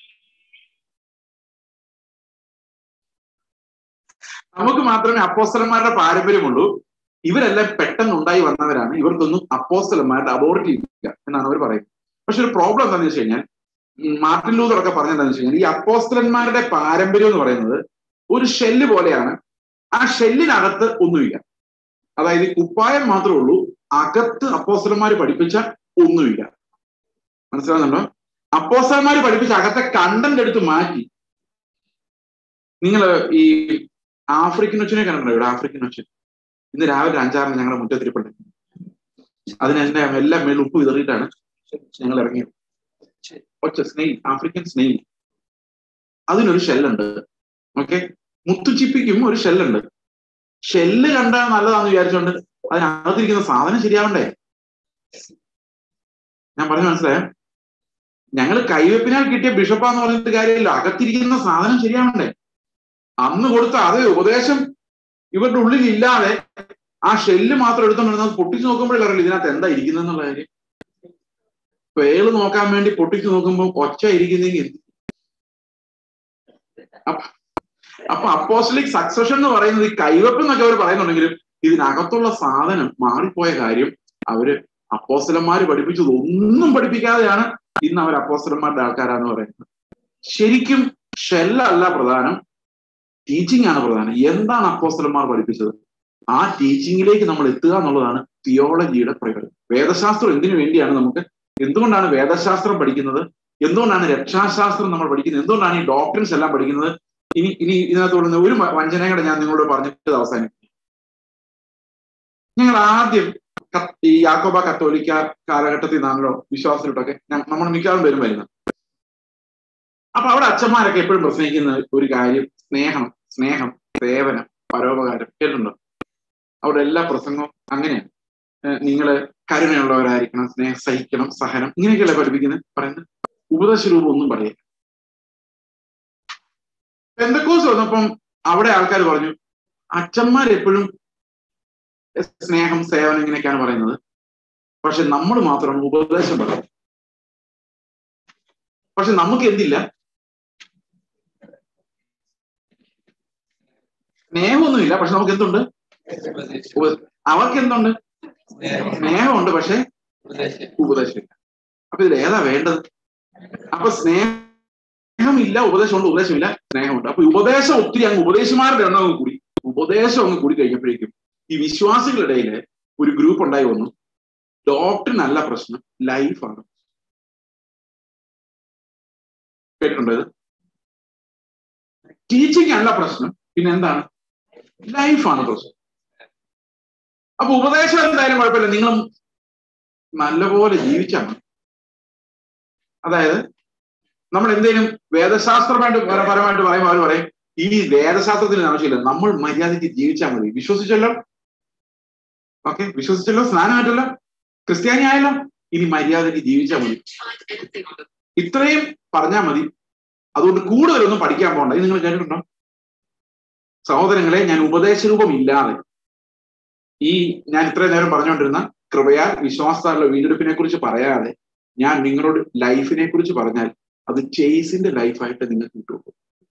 നമുക്ക് മാത്രമേ അപ്പോസ്റ്റലന്മാരുടെ പാരമ്പര്യമുള്ളൂ ഇവരെല്ലാം പെട്ടെന്ന് ഉണ്ടായി വന്നവരാണ് ഇവർക്കൊന്നും അപ്പോസ്റ്റലന്മാരുടെ അതോറിറ്റി ഇല്ല എന്നാണ് അവർ പറയുന്നത് പക്ഷെ ഒരു പ്രോബ്ലം എന്താണെന്ന് വെച്ച് കഴിഞ്ഞാൽ മാർട്ടിൻ ലൂതർ ഒക്കെ പറഞ്ഞെന്താണെന്ന് വെച്ച് കഴിഞ്ഞാൽ ഈ അപ്പോസ്റ്റലന്മാരുടെ പാരമ്പര്യം എന്ന് പറയുന്നത് ഒരു ഷെല്ല് പോലെയാണ് ആ ഷെല്ലിനകത്ത് ഒന്നുമില്ല അതായത് ഈ കുപ്പായം മാത്രമേ ഉള്ളൂ അകത്ത് അപ്പോസ്റ്റലന്മാർ പഠിപ്പിച്ച ഒന്നുമില്ല മനസ്സിലാകുന്നുണ്ടോ അപ്പോസ്റ്റലന്മാർ പഠിപ്പിച്ച അകത്തെ കണ്ടന്റ് എടുത്ത് മാറ്റി നിങ്ങൾ ഈ ആഫ്രിക്കൻ ഒച്ചിനെ കണ്ടിട്ടുണ്ടോ ഇവിടെ ആഫ്രിക്കൻ ഒച്ചൻ ഇന്ന് രാവിലെ അഞ്ചാറിന് ഞങ്ങളുടെ മുറ്റത്തിരിപ്പുണ്ട് അതിന് എന്റെ എല്ലാം മേൽ ഉപ്പ് വിതറിയിട്ടാണ് ഞങ്ങൾ ഇറങ്ങിയത് ഒച്ച സ്നെയിൽ ആഫ്രിക്കൻ സ്നെയിൽ അതിനൊരു ഷെല്ലുണ്ട് ഓക്കെ മുത്തുച്ചിപ്പിക്കും ഒരു ഷെല്ലുണ്ട് ഷെല്ല് കണ്ടാൽ നല്ലതാന്ന് വിചാരിച്ചോണ്ട് അതിനകത്തിരിക്കുന്ന സാധനം ശരിയാവണ്ടേ ഞാൻ പറഞ്ഞു മനസ്സിലായോ ഞങ്ങൾ കൈവെപ്പിനാൽ കിട്ടിയ ബിഷപ്പാന്ന് പറഞ്ഞിട്ട് കാര്യമില്ല അകത്തിരിക്കുന്ന സാധനം ശരിയാവണ്ടേ അന്ന് കൊടുത്ത അതേ ഉപദേശം ഇവരുടെ ഉള്ളിൽ ഇല്ലാതെ ആ ഷെല്ല് മാത്രം എടുത്തോണ്ടിരുന്നത് പൊട്ടിച്ചു നോക്കുമ്പോഴേ അറിയില്ല ഇതിനകത്ത് എന്താ ഇരിക്കുന്നത് എന്നുള്ള കാര്യം പേള് നോക്കാൻ വേണ്ടി പൊട്ടിച്ചു നോക്കുമ്പോൾ ഒച്ച ഇരിക്കുന്നെങ്കിൽ എന്ത്? അപ്പ- അപ്പൊ അപ്പോസ്റ്റലിക് സക്സഷൻ എന്ന് പറയുന്നത് ഈ കൈവെപ്പ് എന്നൊക്കെ അവർ പറയുന്നുണ്ടെങ്കിലും ഇതിനകത്തുള്ള സാധനം മാറിപ്പോയ കാര്യം അവര് അപ്പോസ്റ്റലന്മാര് പഠിപ്പിച്ചത് ഒന്നും പഠിപ്പിക്കാതെയാണ് ഇന്ന് അവർ അപ്പോസ്റ്റലന്മാരുടെ ആൾക്കാരാന്ന് പറയുന്നത് ശരിക്കും ഷെല്ലല്ല പ്രധാനം ടീച്ചിങ് ആണ് പ്രധാനം എന്താണ് അപ്പോസ്റ്റലന്മാർ പഠിപ്പിച്ചത് ആ ടീച്ചിങ്ങിലേക്ക് നമ്മൾ എത്തുക എന്നുള്ളതാണ് തിയോളജിയുടെ പ്രകടനം വേദശാസ്ത്രം എന്തിനു വേണ്ടിയാണ് നമുക്ക് എന്തുകൊണ്ടാണ് വേദശാസ്ത്രം പഠിക്കുന്നത് എന്തുകൊണ്ടാണ് രക്ഷാശാസ്ത്രം നമ്മൾ പഠിക്കുന്നത് എന്തുകൊണ്ടാണ് ഈ ഡോക്ടറിൻസ് എല്ലാം പഠിക്കുന്നത് ഇനി ഇനി ഇതിനകത്ത് കൊള്ളുന്ന ഒരു വ- വഞ്ചനയുടെ ഞാൻ നിങ്ങളോട് പറഞ്ഞിട്ട് അവസാനിപ്പിക്കും ഞങ്ങൾ ആദ്യം ക- ഈ യാക്കോബ കത്തോലിക്ക കാലഘട്ടത്തിൽ നിന്നാണല്ലോ വിശ്വാസത്തിലോട്ടൊക്കെ ഞ- നമ്മൾ മിക്കവാറും പേരും വരുന്നത് അപ്പൊ അവിടെ അച്ഛന്മാരൊക്കെ എപ്പോഴും പ്രസംഗിക്കുന്ന ഒരു കാര്യം സ്നേഹം സ്നേഹം സേവനം പരോപകാരം കേട്ടിട്ടുണ്ടോ അവിടെ എല്ലാ പ്രസംഗവും അങ്ങനെയാണ് ഏഹ് നിങ്ങള് കരുണയുള്ളവരായിരിക്കണം സ്നേഹം സഹിക്കണം സഹനം ഇങ്ങനെയൊക്കെയല്ലേ പഠിപ്പിക്കുന്നത് പറയുന്നത് ഉപദേശ രൂപം ഒന്നും പറയില്ല പെന്തക്കോസ് വന്നപ്പം അവിടെ ആൾക്കാർ പറഞ്ഞു അച്ഛന്മാർ എപ്പോഴും സ്നേഹം സേവനം ഇങ്ങനെയൊക്കെയാണ് പറയുന്നത് പക്ഷെ നമ്മൾ മാത്രം ഉപദേശം പറയും പക്ഷെ നമുക്ക് എന്തില്ല സ്നേഹമൊന്നുമില്ല പക്ഷെ നമുക്ക് എന്തുണ്ട് ഉപ- അവർക്ക് എന്തുണ്ട് സ്നേഹമുണ്ട് പക്ഷെ ഉപദേശമില്ല അപ്പൊ ഇതിൽ ഏതാ വേണ്ടത് അപ്പൊ സ്നേഹമില്ല ഉപദേശമുണ്ട് ഉപദേശമില്ല സ്നേഹമുണ്ട് അപ്പൊ ഉപദേശം ഒത്തിരി അങ്ങ് ഉപദേശിമാരുടെ എണ്ണം അങ്ങ് കൂടി ഉപദേശം അങ്ങ് കൂടി കഴിഞ്ഞപ്പോഴേക്കും ഈ വിശ്വാസികളുടെ ഒരു ഗ്രൂപ്പ് ഉണ്ടായി വന്നു ഡോക്ടറിന് അല്ല പ്രശ്നം ലൈഫാണ് കേട്ടിട്ടുണ്ടോ ഇത് ടീച്ചിങ് അല്ല പ്രശ്നം പിന്നെ എന്താണ് ലൈഫാണ് പ്രശ്നം അപ്പൊ ഉപദേശം എന്തായാലും കുഴപ്പമില്ല നിങ്ങളും നല്ലപോലെ ജീവിച്ചാൽ മതി അതായത് നമ്മൾ എന്തെങ്കിലും വേദശാസ്ത്രമായിട്ട് പര- പരമായിട്ട് പറയുമ്പോൾ അവർ പറയും ഈ വേദശാസ്ത്രത്തിന് ആവശ്യമില്ല നമ്മൾ മര്യാദയ്ക്ക് ജീവിച്ചാൽ മതി വിശ്വസിച്ചല്ലോ ഓക്കെ വിശ്വസിച്ചല്ലോ സ്നാനമായിട്ടല്ലോ ക്രിസ്ത്യാനി ആയല്ലോ ഇനി മര്യാദയ്ക്ക് ജീവിച്ചാൽ മതി ഇത്രയും പറഞ്ഞാൽ മതി അതുകൊണ്ട് കൂടുതലൊന്നും പഠിക്കാൻ പോകണ്ട ഇത് നിങ്ങൾ കേട്ടിട്ടുണ്ടോ സഹോദരങ്ങളെ ഞാൻ ഉപദേശരൂപം ഇല്ലാതെ ഈ ഞാൻ ഇത്രയും നേരം പറഞ്ഞുകൊണ്ടിരുന്ന കൃപയാൽ വിശ്വാസത്താലുള്ള വീണ്ടെടുപ്പിനെ കുറിച്ച് പറയാതെ ഞാൻ നിങ്ങളോട് ലൈഫിനെ കുറിച്ച് പറഞ്ഞാൽ അത് ചേസിന്റെ ലൈഫായിട്ട് നിങ്ങൾക്ക് കിട്ടുള്ളൂ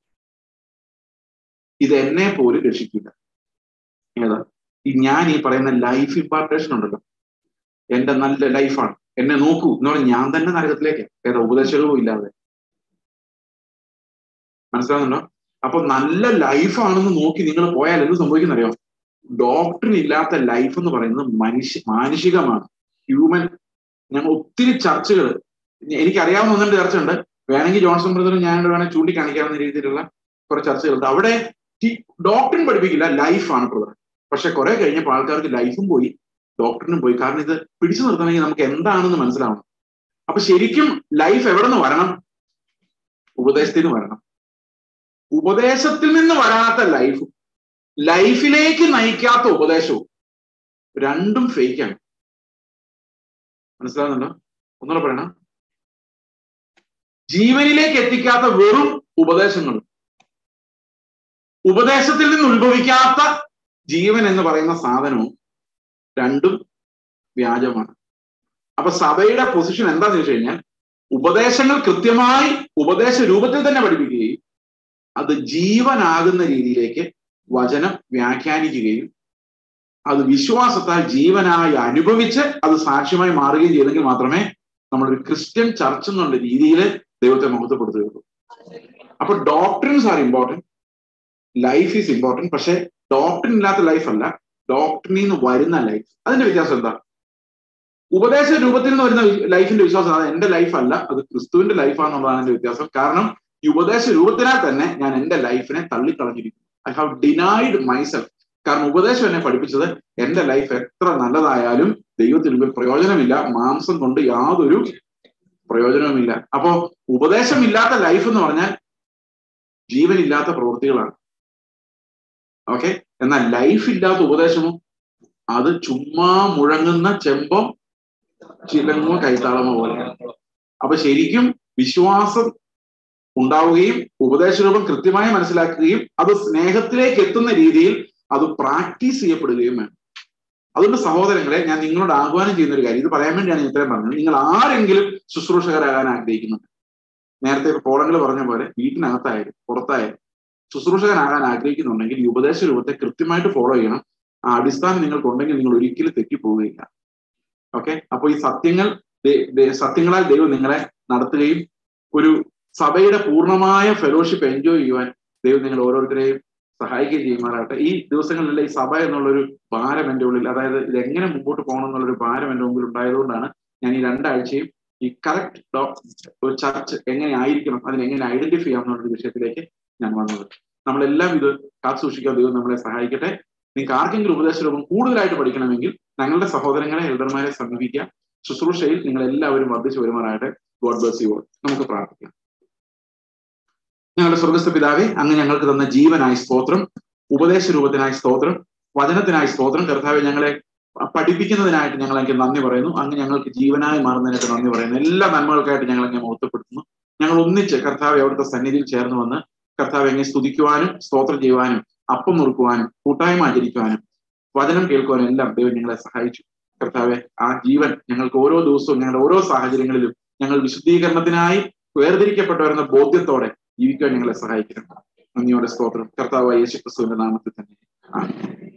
ഇത് എന്നെ പോലും രക്ഷിക്കില്ല ഏതാ ഈ ഞാൻ ഈ പറയുന്ന ലൈഫ് ഇമ്പാർട്ടേഷൻ ഉണ്ടല്ലോ എന്റെ നല്ല ലൈഫാണ് എന്നെ നോക്കൂ എന്ന് പറഞ്ഞാൽ ഞാൻ തന്നെ നരകത്തിലേക്ക് ഏതാ ഉപദേശകവും ഇല്ലാതെ മനസ്സിലാകുന്നുണ്ടോ അപ്പൊ നല്ല ലൈഫാണെന്ന് നോക്കി നിങ്ങൾ പോയാൽ എന്ത് സംഭവിക്കുന്നറിയോ ഡോക്ടറിൻ ഇല്ലാത്ത ലൈഫ് എന്ന് പറയുന്നത് മനുഷ്യ മാനുഷികമാണ് ഹ്യൂമൻ ഞങ്ങൾ ഒത്തിരി ചർച്ചകൾ എനിക്കറിയാവുന്ന ഒന്ന് രണ്ട് ചർച്ച ഉണ്ട് വേണമെങ്കിൽ ജോൺസൺ ബ്രദറും ഞാൻ വേണമെങ്കിൽ ചൂണ്ടിക്കാണിക്കാവുന്ന രീതിയിലുള്ള കുറെ ചർച്ചകളുണ്ട് അവിടെ ഡോക്ടറിൻ പഠിപ്പിക്കില്ല ലൈഫാണ് പ്രധാനം പക്ഷെ കുറെ കഴിഞ്ഞപ്പോൾ ആൾക്കാർക്ക് ലൈഫും പോയി ഡോക്ടറിനും പോയി കാരണം ഇത് പിടിച്ചു നിർത്തണമെങ്കിൽ നമുക്ക് എന്താണെന്ന് മനസ്സിലാവണം അപ്പൊ ശരിക്കും ലൈഫ് എവിടെ നിന്ന് വരണം ഉപദേശത്തിൽ നിന്ന് വരണം ഉപദേശത്തിൽ നിന്ന് വരാത്ത ലൈഫും ലൈഫിലേക്ക് നയിക്കാത്ത ഉപദേശവും രണ്ടും ഫേക്കാണ് മനസ്സിലാകുന്നുണ്ടോ ഒന്നുകൂടെ പറയണം ജീവനിലേക്ക് എത്തിക്കാത്ത വെറും ഉപദേശങ്ങളും ഉപദേശത്തിൽ നിന്ന് ഉത്ഭവിക്കാത്ത ജീവൻ എന്ന് പറയുന്ന സാധനവും രണ്ടും വ്യാജമാണ് അപ്പൊ സഭയുടെ പൊസിഷൻ എന്താന്ന് വെച്ച് കഴിഞ്ഞാൽ ഉപദേശങ്ങൾ കൃത്യമായി ഉപദേശ രൂപത്തിൽ തന്നെ പഠിപ്പിക്കുകയും അത് ജീവനാകുന്ന രീതിയിലേക്ക് വചനം വ്യാഖ്യാനിക്കുകയും അത് വിശ്വാസത്താൽ ജീവനായി അനുഭവിച്ച് അത് സാക്ഷ്യമായി മാറുകയും ചെയ്തെങ്കിൽ മാത്രമേ നമ്മളൊരു ക്രിസ്ത്യൻ ചർച്ച് എന്നുള്ള രീതിയിൽ ദൈവത്തെ മഹത്വപ്പെടുത്തുകയുള്ളൂ അപ്പൊ doctrines are important life is important പക്ഷെ ഡോക്ടറിൻ ഇല്ലാത്ത ലൈഫ് അല്ല ഡോക്ടറിൽ നിന്ന് വരുന്ന ലൈഫ് അതിന്റെ വ്യത്യാസം എന്താ ഉപദേശ രൂപത്തിൽ നിന്ന് വരുന്ന ലൈഫിന്റെ വിശ്വാസം അത് എന്റെ ലൈഫ് അല്ല അത് ക്രിസ്തുവിന്റെ ലൈഫാന്നുള്ളതാണ് എന്റെ വ്യത്യാസം കാരണം ഈ ഉപദേശ രൂപത്തിനാൽ തന്നെ ഞാൻ എന്റെ ലൈഫിനെ തള്ളിക്കളഞ്ഞിരിക്കുന്നു ഐ ഹാവ് ഡിനൈഡ് മൈസെൽഫ് കാരണം ഉപദേശം എന്നെ പഠിപ്പിച്ചത് എന്റെ ലൈഫ് എത്ര നല്ലതായാലും ദൈവത്തിന് മുമ്പിൽ പ്രയോജനമില്ല മാംസം കൊണ്ട് യാതൊരു പ്രയോജനവുമില്ല അപ്പോ ഉപദേശമില്ലാത്ത ലൈഫ് എന്ന് പറഞ്ഞാൽ ജീവനില്ലാത്ത പ്രവൃത്തികളാണ് ഓക്കെ എന്നാൽ ലൈഫ് ഇല്ലാത്ത ഉപദേശമോ അത് ചുമ്മാ മുഴങ്ങുന്ന ചെമ്പം ചിലങ്ങോ കൈത്താളമോ പോലെയാണ് അപ്പൊ ശരിക്കും വിശ്വാസം ഉണ്ടാവുകയും ഉപദേശരൂപം കൃത്യമായി മനസ്സിലാക്കുകയും അത് സ്നേഹത്തിലേക്ക് എത്തുന്ന രീതിയിൽ അത് പ്രാക്ടീസ് ചെയ്യപ്പെടുകയും വേണം അതുകൊണ്ട് സഹോദരങ്ങളെ ഞാൻ നിങ്ങളോട് ആഹ്വാനം ചെയ്യുന്ന ഒരു കാര്യം ഇത് പറയാൻ വേണ്ടിയാണ് ഞാൻ ഇത്രയും പറഞ്ഞത് നിങ്ങൾ ആരെങ്കിലും ശുശ്രൂഷകരാകാൻ ആഗ്രഹിക്കുന്നുണ്ട് നേരത്തെ പോളങ്ങൾ പറഞ്ഞ പോലെ വീട്ടിനകത്തായാലും പുറത്തായാലും ശുശ്രൂഷകനാകാൻ ആഗ്രഹിക്കുന്നുണ്ടെങ്കിൽ ഈ ഉപദേശ രൂപത്തെ കൃത്യമായിട്ട് ഫോളോ ചെയ്യണം ആ അടിസ്ഥാനം നിങ്ങൾക്കുണ്ടെങ്കിൽ നിങ്ങൾ ഒരിക്കലും തെറ്റിപ്പോവുകയില്ല ഓക്കെ അപ്പൊ ഈ സത്യങ്ങൾ സത്യങ്ങളാൽ ദൈവം നിങ്ങളെ നടത്തുകയും ഒരു സഭയുടെ പൂർണ്ണമായ ഫെലോഷിപ്പ് എൻജോയ് ചെയ്യുവാൻ ദൈവം നിങ്ങൾ ഓരോരുത്തരെയും സഹായിക്കുകയും ചെയ്യുമാറാകട്ടെ ഈ ദിവസങ്ങളിലെ ഈ സഭ എന്നുള്ളൊരു ഭാരം എൻ്റെ ഉള്ളിൽ അതായത് ഇത് എങ്ങനെ മുമ്പോട്ട് പോകണം എന്നുള്ളൊരു ഭാരം എൻ്റെ മുമ്പിൽ ഉണ്ടായതുകൊണ്ടാണ് ഞാൻ ഈ രണ്ടാഴ്ചയും ഈ കറക്റ്റ് ഒരു ചർച്ച് എങ്ങനെ ആയിരിക്കണം അതിനെ എങ്ങനെ ഐഡന്റിഫൈ ചെയ്യാം എന്നുള്ള വിഷയത്തിലേക്ക് ഞാൻ വന്നത് നമ്മളെല്ലാം ഇത് കാത്തു സൂക്ഷിക്കാൻ ദൈവം നമ്മളെ സഹായിക്കട്ടെ നിങ്ങൾക്ക് ആർക്കെങ്കിലും ഉപദേശ രൂപം കൂടുതലായിട്ട് പഠിക്കണമെങ്കിൽ ഞങ്ങളുടെ സഹോദരങ്ങളെ എൽഡർമാരെ സമീപിക്കുക ശുശ്രൂഷയിൽ നിങ്ങൾ എല്ലാവരും വർദ്ധിച്ചു വരുമാറാകട്ടെ ഗോഡ് ബ്ലസ് യു നമുക്ക് പ്രാർത്ഥിക്കാം ഞങ്ങളുടെ സ്വർഗസ്ഥ പിതാവെ അങ്ങ് ഞങ്ങൾക്ക് തന്ന ജീവനായി സ്തോത്രം ഉപദേശ രൂപത്തിനായി സ്തോത്രം വചനത്തിനായി സ്തോത്രം കർത്താവെ ഞങ്ങളെ പഠിപ്പിക്കുന്നതിനായിട്ട് ഞങ്ങൾ എനിക്ക് നന്ദി പറയുന്നു അങ്ങ് ഞങ്ങൾക്ക് ജീവനായി മാറുന്നതിനായിട്ട് നന്ദി പറയുന്നു എല്ലാ നന്മകൾക്കായിട്ട് ഞങ്ങൾ അങ്ങനെ മഹത്വപ്പെടുത്തുന്നു ഞങ്ങൾ ഒന്നിച്ച് കർത്താവെ അവിടുത്തെ സന്നിധിയിൽ ചേർന്ന് വന്ന് കർത്താവ് എങ്ങനെ സ്തുതിക്കുവാനും സ്തോത്രം ചെയ്യുവാനും അപ്പം നുറുക്കുവാനും കൂട്ടായ്മ ആചരിക്കുവാനും വചനം കേൾക്കുവാനും എല്ലാം ദൈവം ഞങ്ങളെ സഹായിച്ചു കർത്താവെ ആ ജീവൻ ഞങ്ങൾക്ക് ഓരോ ദിവസവും ഞങ്ങളുടെ ഓരോ സാഹചര്യങ്ങളിലും ഞങ്ങൾ വിശുദ്ധീകരണത്തിനായി വേർതിരിക്കപ്പെട്ടവരെന്ന ബോധ്യത്തോടെ ജീവിക്കാൻ ഞങ്ങളെ സഹായിക്കണം നന്ദിയോടെ സ്തോത്രം കർത്താവ് യേശു ക്രിസ്തുവിന്റെ നാമത്തിൽ തന്നെ